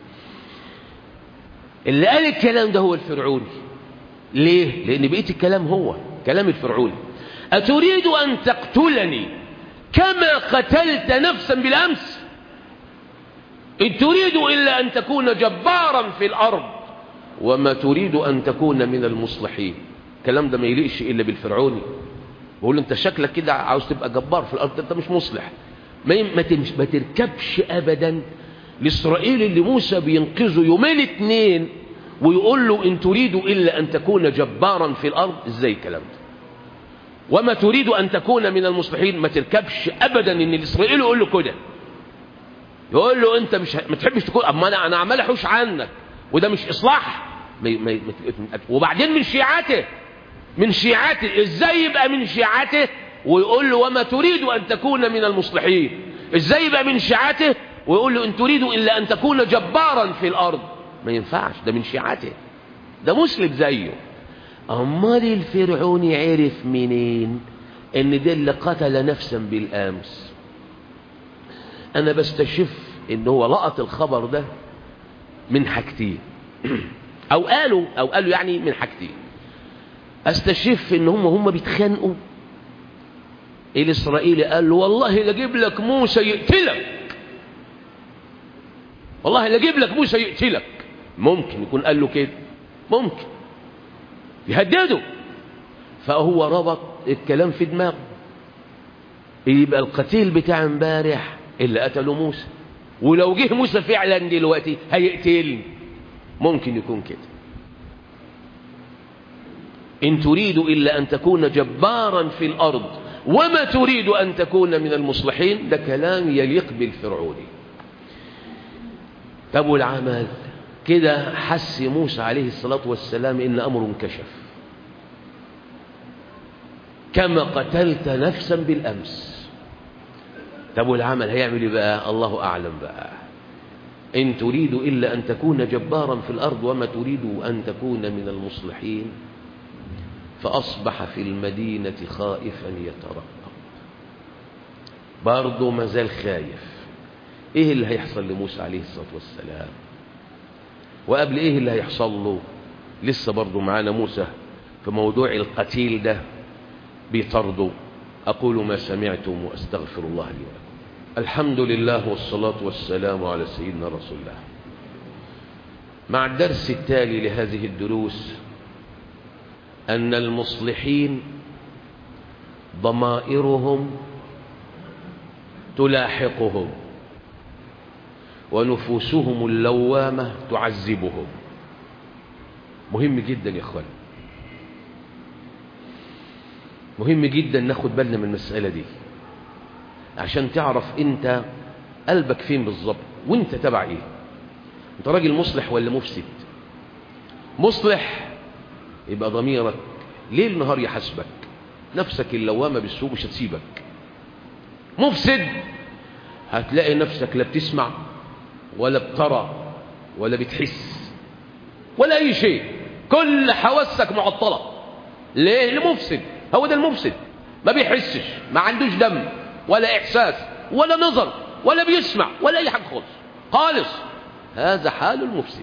اللي قال الكلام ده هو الفرعوني ليه؟ لأن بقية الكلام هو كلام الفرعوني أتريد أن تقتلني كما قتلت نفسا بالأمس إن تريد إلا أن تكون جبارا في الأرض وما تريد أن تكون من المصلحين الكلام ده ما يليقش إلا بالفرعوني بقول له أنت شكلك كده عاوز تبقى جبار في الأرض أنت مش مصلح ما ما, تمش ما تركبش أبدا لإسرائيل اللي موسى بينقذه يومين اتنين ويقول له إن تريد إلا أن تكون جبارا في الأرض إزاي الكلام ده وما تريد أن تكون من المصلحين ما تركبش أبدا إن الإسرائيلي يقول له كده يقول له أنت مش ما تحبش تكون أما أنا أنا عمال أحوش عنك وده مش إصلاح ما ما ما وبعدين من شيعته من شيعته إزاي يبقى من شيعته ويقول له وما تريد أن تكون من المصلحين إزاي يبقى من شيعته ويقول له إن تريد إلا أن تكون جبارا في الأرض ما ينفعش ده من شيعته ده مسلم زيه أمال الفرعوني عرف منين ان ده اللي قتل نفسا بالامس انا بستشف ان هو لقط الخبر ده من حاجتين او قالوا او قالوا يعني من حاجتين استشف ان هم هم بيتخانقوا الاسرائيلي قال له والله لاجيب لك موسى يقتلك والله لاجيب لك موسى يقتلك ممكن يكون قال له كده ممكن يهدده فهو ربط الكلام في دماغه يبقى القتيل بتاع امبارح اللي قتله موسى ولو جه موسى فعلا دلوقتي هيقتلني ممكن يكون كده إن تريد إلا أن تكون جبارا في الأرض وما تريد أن تكون من المصلحين ده كلام يليق بالفرعوني طب والعمل كده حس موسى عليه الصلاة والسلام إن أمر انكشف كما قتلت نفسا بالأمس طب والعمل هيعمل ايه بقى الله أعلم بقى إن تريد إلا أن تكون جبارا في الأرض وما تريد أن تكون من المصلحين فأصبح في المدينة خائفا يترقب برضه ما زال خايف إيه اللي هيحصل لموسى عليه الصلاة والسلام وقبل إيه اللي هيحصل له لسه برضه معانا موسى في موضوع القتيل ده بيطردوا أقول ما سمعتم وأستغفر الله لي ولكم الحمد لله والصلاة والسلام على سيدنا رسول الله مع الدرس التالي لهذه الدروس أن المصلحين ضمائرهم تلاحقهم ونفوسهم اللوامة تعذبهم مهم جدا يا اخوان مهم جدا ناخد بالنا من المسألة دي عشان تعرف انت قلبك فين بالظبط وانت تبع ايه انت راجل مصلح ولا مفسد مصلح يبقى ضميرك ليل نهار يحاسبك نفسك اللوامة بالسوء مش هتسيبك مفسد هتلاقي نفسك لا بتسمع ولا بترى ولا بتحس ولا اي شيء كل حواسك معطلة ليه المفسد هو ده المفسد ما بيحسش ما عندوش دم ولا احساس ولا نظر ولا بيسمع ولا اي حاجه خالص خالص هذا حال المفسد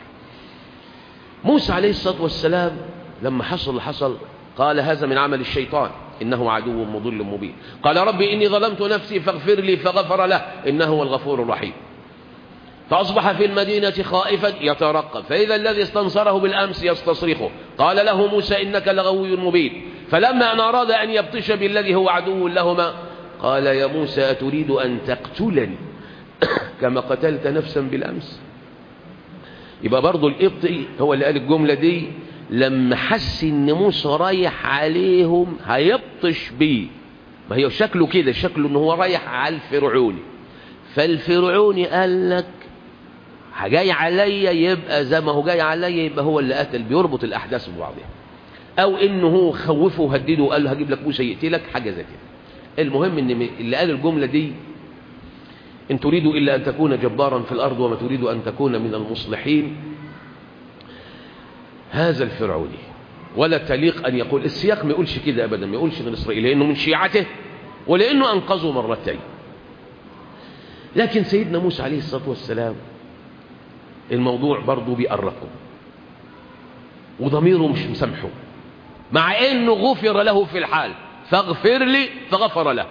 موسى عليه الصلاه والسلام لما حصل اللي حصل قال هذا من عمل الشيطان انه عدو مضل مبين قال ربي اني ظلمت نفسي فاغفر لي فغفر له انه هو الغفور الرحيم فأصبح في المدينة خائفا يترقب فإذا الذي استنصره بالأمس يستصرخه قال له موسى إنك لغوي مبين فلما أن أراد أن يبطش بالذي هو عدو لهما قال يا موسى أتريد أن تقتلني كما قتلت نفسا بالأمس يبقى برضو الإبطي هو اللي قال الجملة دي لما حس إن موسى رايح عليهم هيبطش بيه ما هي شكله كده شكله إن هو رايح على الفرعوني فالفرعوني قال لك جاي عليا يبقى زي ما هو جاي عليا يبقى هو اللي قتل بيربط الأحداث ببعضها أو إنه هو خوفه وهدده وقال له هجيب لك موسى يقتلك حاجة زي كده المهم إن اللي قال الجملة دي إن تريد إلا أن تكون جبارا في الأرض وما تريد أن تكون من المصلحين هذا الفرعوني ولا تليق أن يقول السياق ما يقولش كده أبدا ما يقولش من إسرائيل لأنه من شيعته ولأنه أنقذه مرتين لكن سيدنا موسى عليه الصلاة والسلام الموضوع برضه بيقرقه وضميره مش مسامحه مع انه غفر له في الحال فاغفر لي فغفر له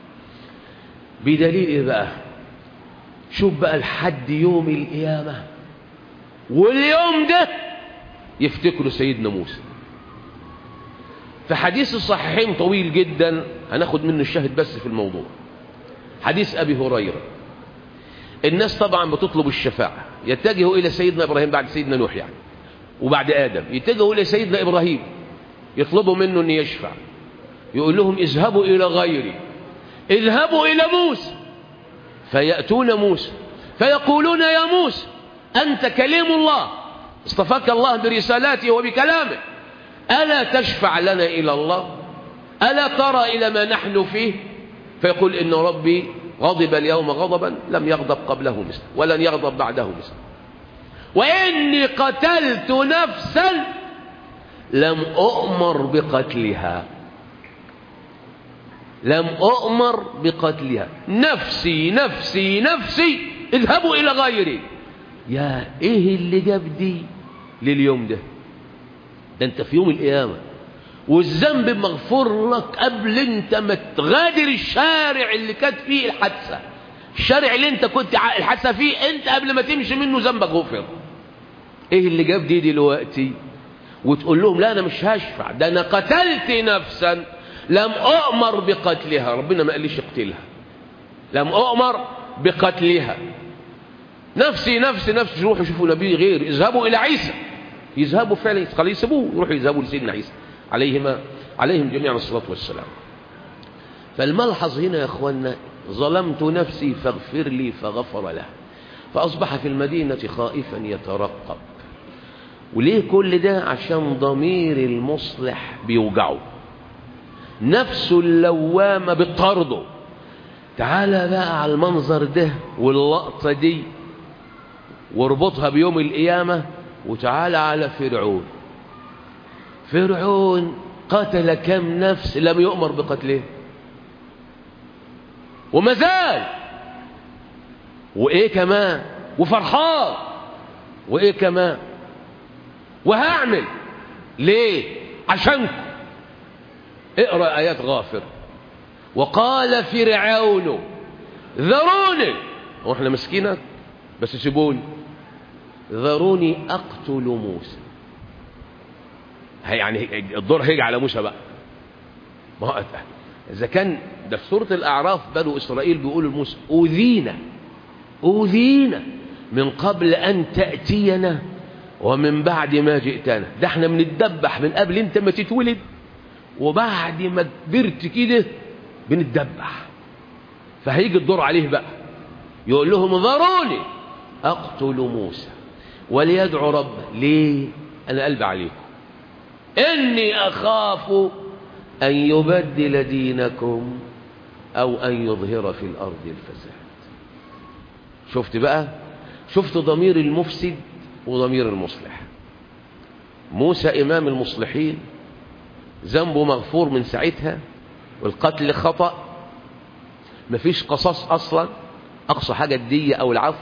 بدليل ايه بقى شوف بقى لحد يوم القيامة واليوم ده يفتكروا سيدنا موسى في حديث الصحيحين طويل جدا هناخد منه الشاهد بس في الموضوع حديث أبي هريرة الناس طبعا بتطلب الشفاعة يتجهوا إلى سيدنا إبراهيم بعد سيدنا نوح يعني وبعد آدم يتجهوا إلى سيدنا إبراهيم يطلبوا منه أن يشفع يقول لهم اذهبوا إلى غيري اذهبوا إلى موسى فيأتون موسى فيقولون يا موسى أنت كليم الله اصطفاك الله برسالاته وبكلامه ألا تشفع لنا إلى الله ألا ترى إلى ما نحن فيه فيقول إن ربي غضب اليوم غضبا لم يغضب قبله مثله ولن يغضب بعده مثله وإني قتلت نفسا لم أؤمر بقتلها لم أؤمر بقتلها نفسي نفسي نفسي اذهبوا إلى غيري يا إيه اللي جاب دي لليوم ده ده أنت في يوم القيامة والذنب مغفور لك قبل انت ما تغادر الشارع اللي كانت فيه الحادثة الشارع اللي انت كنت الحادثة فيه انت قبل ما تمشي منه ذنبك غفر ايه اللي جاب دي دلوقتي وتقول لهم لا انا مش هشفع ده انا قتلت نفسا لم اؤمر بقتلها ربنا ما قاليش اقتلها لم اؤمر بقتلها نفسي نفسي نفسي روحوا شوفوا نبي غير اذهبوا الى عيسى يذهبوا فعلا قال يسيبوه يروحوا يذهبوا لسيدنا عيسى عليهما عليهم جميعا الصلاة والسلام فالملحظ هنا يا اخوانا ظلمت نفسي فاغفر لي فغفر له فأصبح في المدينة خائفا يترقب وليه كل ده عشان ضمير المصلح بيوجعه نفسه اللوامة بتطرده تعالى بقى على المنظر ده واللقطة دي واربطها بيوم القيامة وتعالى على فرعون فرعون قتل كم نفس لم يؤمر بقتله وما زال وايه كمان وفرحان وايه كمان وهعمل ليه عشانكم اقرا ايات غافر وقال فرعون ذروني هو احنا مسكينك بس سيبوني ذروني اقتل موسى يعني الدور هيجي على موسى بقى ما هو اذا كان ده في سوره الاعراف بنو اسرائيل بيقولوا لموسى اوذينا اوذينا من قبل ان تاتينا ومن بعد ما جئتنا ده احنا بنتدبح من قبل انت ما تتولد وبعد ما كبرت كده بنتدبح فهيجي الدور عليه بقى يقول لهم ذروني اقتل موسى وليدعو ربه ليه انا قلبي عليكم إني أخاف أن يبدل دينكم أو أن يظهر في الأرض الفساد شفت بقى شفت ضمير المفسد وضمير المصلح موسى إمام المصلحين ذنبه مغفور من ساعتها والقتل خطأ مفيش قصاص أصلا أقصى حاجة الدية أو العفو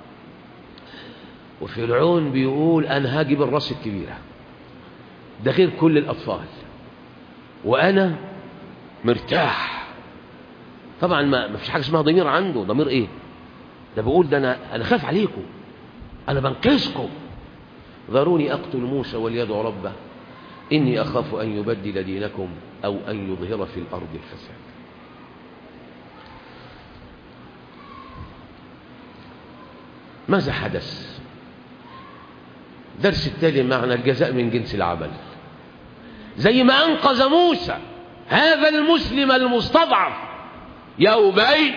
وفرعون بيقول أنا هاجب الراس الكبيرة ده غير كل الأطفال وأنا مرتاح طبعا ما ما فيش حاجة اسمها ضمير عنده ضمير إيه ده بيقول ده أنا أنا خاف عليكم أنا بنقذكم ذروني أقتل موسى وليدعو ربه إني أخاف أن يبدل دينكم أو أن يظهر في الأرض الفساد ماذا حدث درس التالي معنى الجزاء من جنس العمل زي ما أنقذ موسى هذا المسلم المستضعف يومين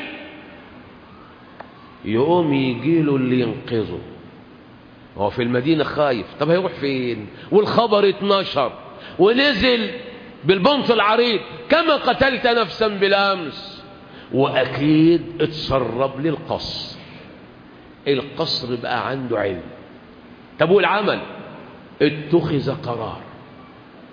يقوم يجيله اللي ينقذه هو في المدينة خايف طب هيروح فين والخبر اتنشر ونزل بالبنط العريض كما قتلت نفسا بالأمس وأكيد اتسرب للقصر القصر بقى عنده علم طب والعمل اتخذ قرار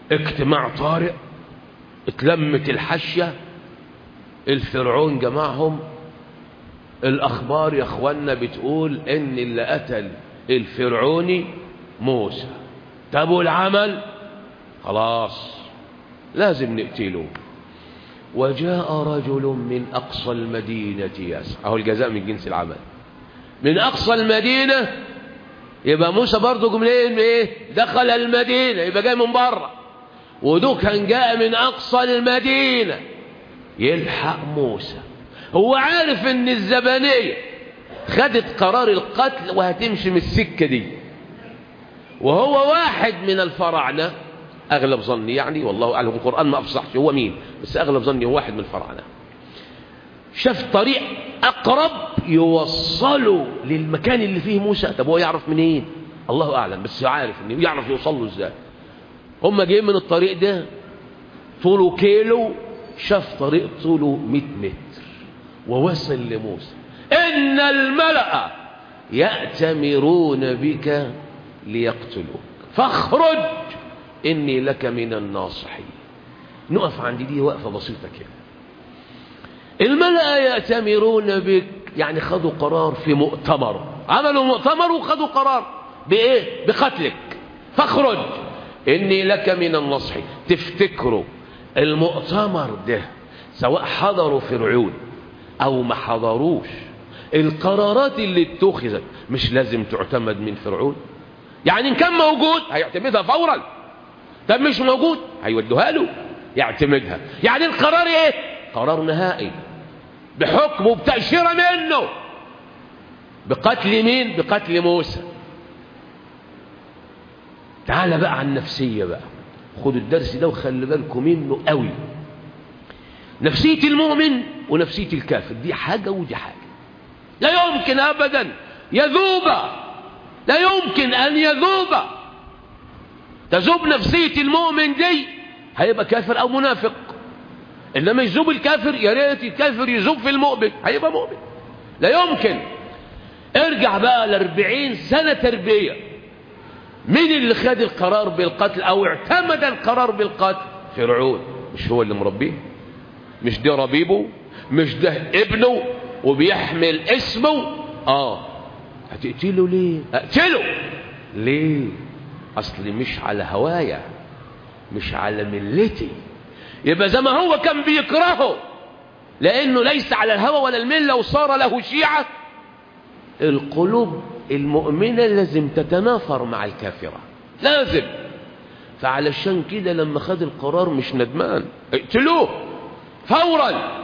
اجتماع طارئ اتلمت الحشية الفرعون جمعهم الأخبار يا أخوانا بتقول إن اللي قتل الفرعوني موسى طب والعمل خلاص لازم نقتله وجاء رجل من أقصى المدينة يسعى أهو الجزاء من جنس العمل من أقصى المدينة يبقى موسى برضه منين ايه دخل المدينة يبقى جاي من بره ودو كان جاء من أقصى المدينة يلحق موسى هو عارف ان الزبانية خدت قرار القتل وهتمشي من السكة دي وهو واحد من الفراعنة أغلب ظني يعني والله أعلم القرآن ما أفصحش هو مين بس أغلب ظني هو واحد من الفراعنة شاف طريق أقرب يوصله للمكان اللي فيه موسى طب هو يعرف منين الله أعلم بس عارف إنه يعرف يوصل له إزاي هم جايين من الطريق ده طوله كيلو شاف طريق طوله 100 متر ووصل لموسى إن الملأ يأتمرون بك ليقتلوك فاخرج إني لك من الناصحين نقف عند دي وقفة بسيطة كده الملأ يأتمرون بك يعني خدوا قرار في مؤتمر عملوا مؤتمر وخدوا قرار بإيه بقتلك فاخرج إني لك من النصح تفتكروا المؤتمر ده سواء حضروا فرعون أو ما حضروش القرارات اللي اتخذت مش لازم تعتمد من فرعون يعني إن كان موجود هيعتمدها فورا طب مش موجود هيودوها له يعتمدها يعني القرار ايه قرار نهائي بحكم وبتأشيرة منه بقتل مين بقتل موسى تعال بقى عن النفسية بقى خدوا الدرس ده وخلي بالكم منه قوي نفسية المؤمن ونفسية الكافر دي حاجة ودي حاجة لا يمكن أبدا يذوب لا يمكن أن يذوب تذوب نفسية المؤمن دي هيبقى كافر أو منافق إنما يذوب الكافر يا ريت الكافر يذوب في المؤمن هيبقى مؤمن لا يمكن ارجع بقى لأربعين سنة تربية مين اللي خد القرار بالقتل أو اعتمد القرار بالقتل فرعون مش هو اللي مربيه مش ده ربيبه مش ده ابنه وبيحمل اسمه اه هتقتله ليه اقتله ليه اصل مش على هوايا مش على ملتي يبقى زي ما هو كان بيكرهه لانه ليس على الهوى ولا المله وصار له شيعه القلوب المؤمنه لازم تتنافر مع الكافره لازم فعلشان كده لما خد القرار مش ندمان اقتلوه فورا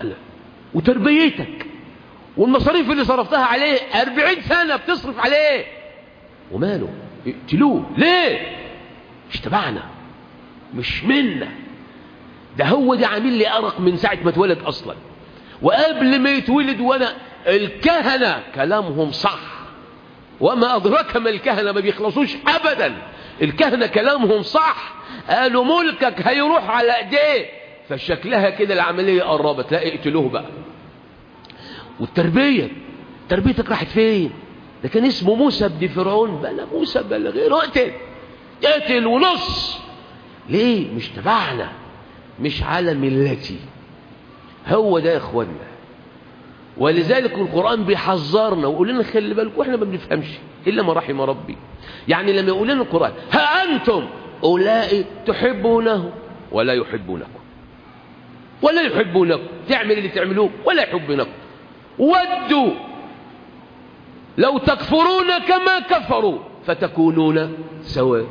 وتربيتك والمصاريف اللي صرفتها عليه أربعين سنة بتصرف عليه وماله اقتلوه ليه مش تبعنا مش منا ده هو ده عامل لي أرق من ساعة ما اتولد أصلا وقبل ما يتولد وأنا الكهنة كلامهم صح وما أدرك ما الكهنة ما بيخلصوش أبدا الكهنة كلامهم صح قالوا ملكك هيروح على ايديه فشكلها كده العملية قربت لا اقتلوه بقى والتربية تربيتك راحت فين ده كان اسمه موسى بن فرعون بلا موسى بلا غيره اقتل اقتل ونص ليه مش تبعنا مش على ملتي هو ده يا اخوانا ولذلك القرآن بيحذرنا ويقول لنا خلي بالكم واحنا ما بنفهمش إلا ما رحم ربي يعني لما يقول لنا القرآن ها أنتم أولئك تحبونه ولا يحبونكم ولا يحبونكم تعمل اللي تعملوه ولا يحبونكم ودوا لو تكفرون كما كفروا فتكونون سواء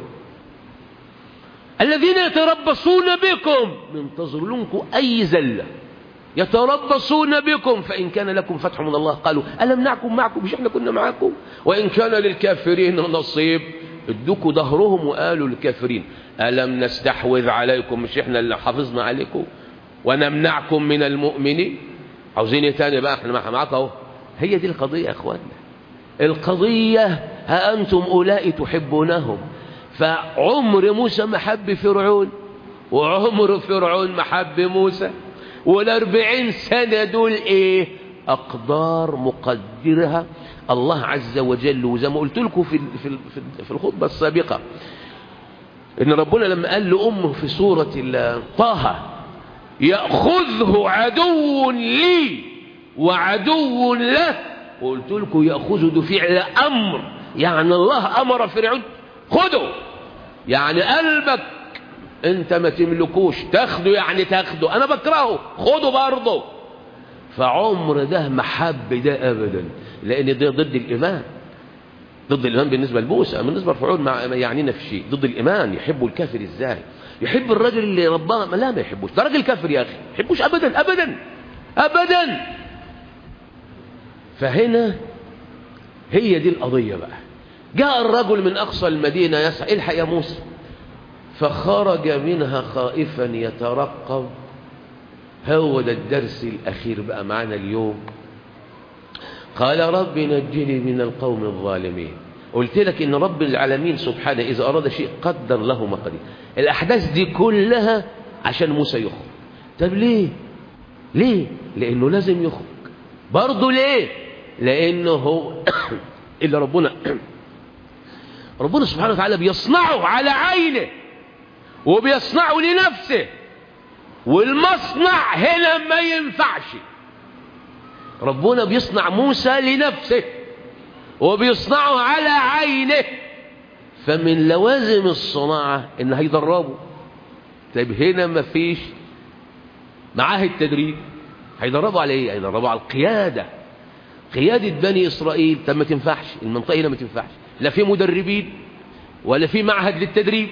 الذين يتربصون بكم منتظر لكم أي زلة يتربصون بكم فإن كان لكم فتح من الله قالوا ألم نعكم معكم مش احنا كنا معكم وإن كان للكافرين نصيب ادوكوا ظهرهم وقالوا للكافرين ألم نستحوذ عليكم مش احنا اللي حافظنا عليكم ونمنعكم من المؤمنين عاوزين ايه تاني بقى احنا معاك اهو هي دي القضية يا اخوانا القضية ها أنتم أولئك تحبونهم فعمر موسى محب فرعون وعمر فرعون محب موسى والأربعين سنة دول إيه أقدار مقدرها الله عز وجل وزي ما قلت لكم في في في الخطبة السابقة ان ربنا لما قال لأمه في سورة طه يأخذه عدو لي وعدو له وقلت لكم يأخذه ده فعل أمر يعني الله أمر فرعون خده يعني قلبك انت ما تملكوش تاخده يعني تاخده انا بكرهه خده برضه فعمر ده محب ده ابدا لان ده ضد الايمان ضد الايمان بالنسبه لموسى بالنسبه لفرعون ما يعنينا في شيء ضد الايمان يحبوا الكافر ازاي يحب الراجل اللي رباه لا ما يحبوش ده راجل كافر يا اخي ما يحبوش ابدا ابدا ابدا فهنا هي دي القضيه بقى جاء الرجل من اقصى المدينه يسعى الحق يا موسى فخرج منها خائفا يترقب هو ده الدرس الأخير بقى معنا اليوم قال رب نجني من القوم الظالمين قلت لك إن رب العالمين سبحانه إذا أراد شيء قدر له مقادير الأحداث دي كلها عشان موسى يخرج طب ليه ليه لأنه لازم يخرج برضه ليه لأنه هو إلا ربنا ربنا سبحانه وتعالى بيصنعه على عينه وبيصنعه لنفسه والمصنع هنا ما ينفعش ربنا بيصنع موسى لنفسه وبيصنعه على عينه فمن لوازم الصناعة ان هيدربه طيب هنا ما فيش معاه التدريب هيدربوا على ايه هيدربوا على القيادة قيادة بني اسرائيل طب ما تنفعش المنطقة هنا ما تنفعش لا في مدربين ولا في معهد للتدريب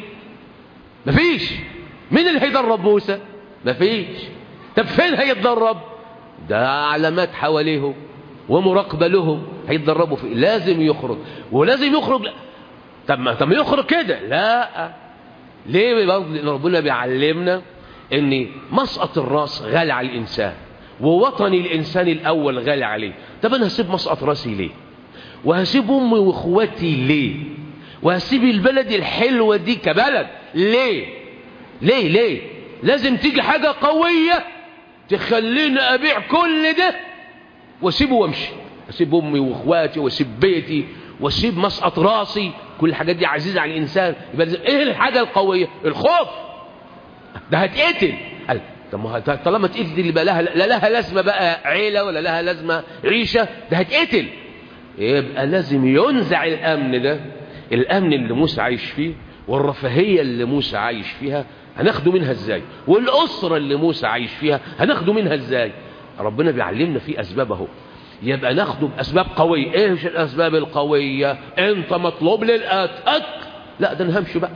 مفيش مين اللي هيدرب موسى مفيش طب فين هيتدرب ده علامات حواليه ومراقبة لهم هيتدربوا فيه لازم يخرج ولازم يخرج طب ما طب يخرج كده لا ليه لان ربنا بيعلمنا ان مسقط الراس غالي على الانسان ووطن الانسان الاول غالي عليه طب انا هسيب مسقط راسي ليه وهسيب امي واخواتي ليه وهسيب البلد الحلوة دي كبلد ليه ليه ليه لازم تيجي حاجة قوية تخليني أبيع كل ده واسيبه وامشي اسيب امي واخواتي واسيب بيتي واسيب مسقط راسي كل الحاجات دي عزيزة على الانسان يبقى لازم ايه الحاجة القوية الخوف ده هتقتل قال طب ما طالما تقتل دي يبقى لها لا لها لازمة بقى عيلة ولا لها لازمة عيشة ده هتقتل يبقى لازم ينزع الامن ده الامن اللي موسى عايش فيه والرفاهية اللي موسى عايش فيها هناخده منها ازاي والاسرة اللي موسى عايش فيها هناخده منها ازاي ربنا بيعلمنا في اسباب اهو يبقى ناخده باسباب قوية ايه مش الاسباب القوية انت مطلوب للقتل لا ده نهمش بقى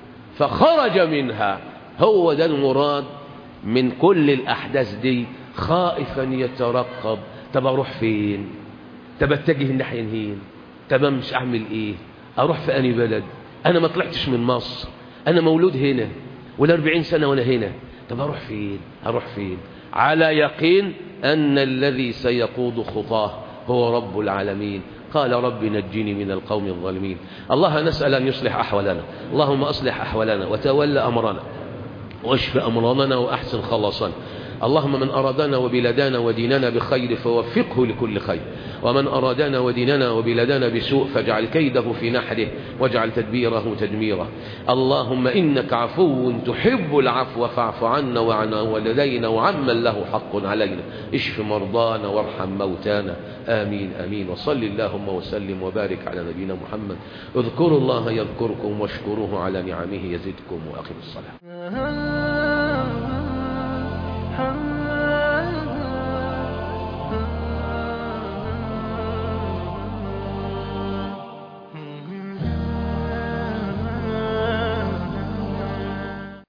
فخرج منها هو ده المراد من كل الاحداث دي خائفا يترقب طب اروح فين طب اتجه الناحيه ينهين طب مش اعمل ايه اروح في اني بلد انا ما طلعتش من مصر انا مولود هنا ولا 40 سنه وانا هنا طب اروح فين اروح فين على يقين ان الذي سيقود خطاه هو رب العالمين قال رب نجني من القوم الظالمين الله نسأل أن يصلح أحوالنا اللهم أصلح أحوالنا وتولى أمرنا واشف أمرنا وأحسن خلاصنا اللهم من أرادنا وبلادنا وديننا بخير فوفقه لكل خير ومن أرادنا وديننا وبلادنا بسوء فاجعل كيده في نحره واجعل تدبيره تدميره اللهم إنك عفو تحب العفو فاعف عنا وعن والدينا وعمن له حق علينا اشف مرضانا وارحم موتانا آمين آمين وصل اللهم وسلم وبارك على نبينا محمد اذكروا الله يذكركم واشكروه على نعمه يزدكم وأقم الصلاة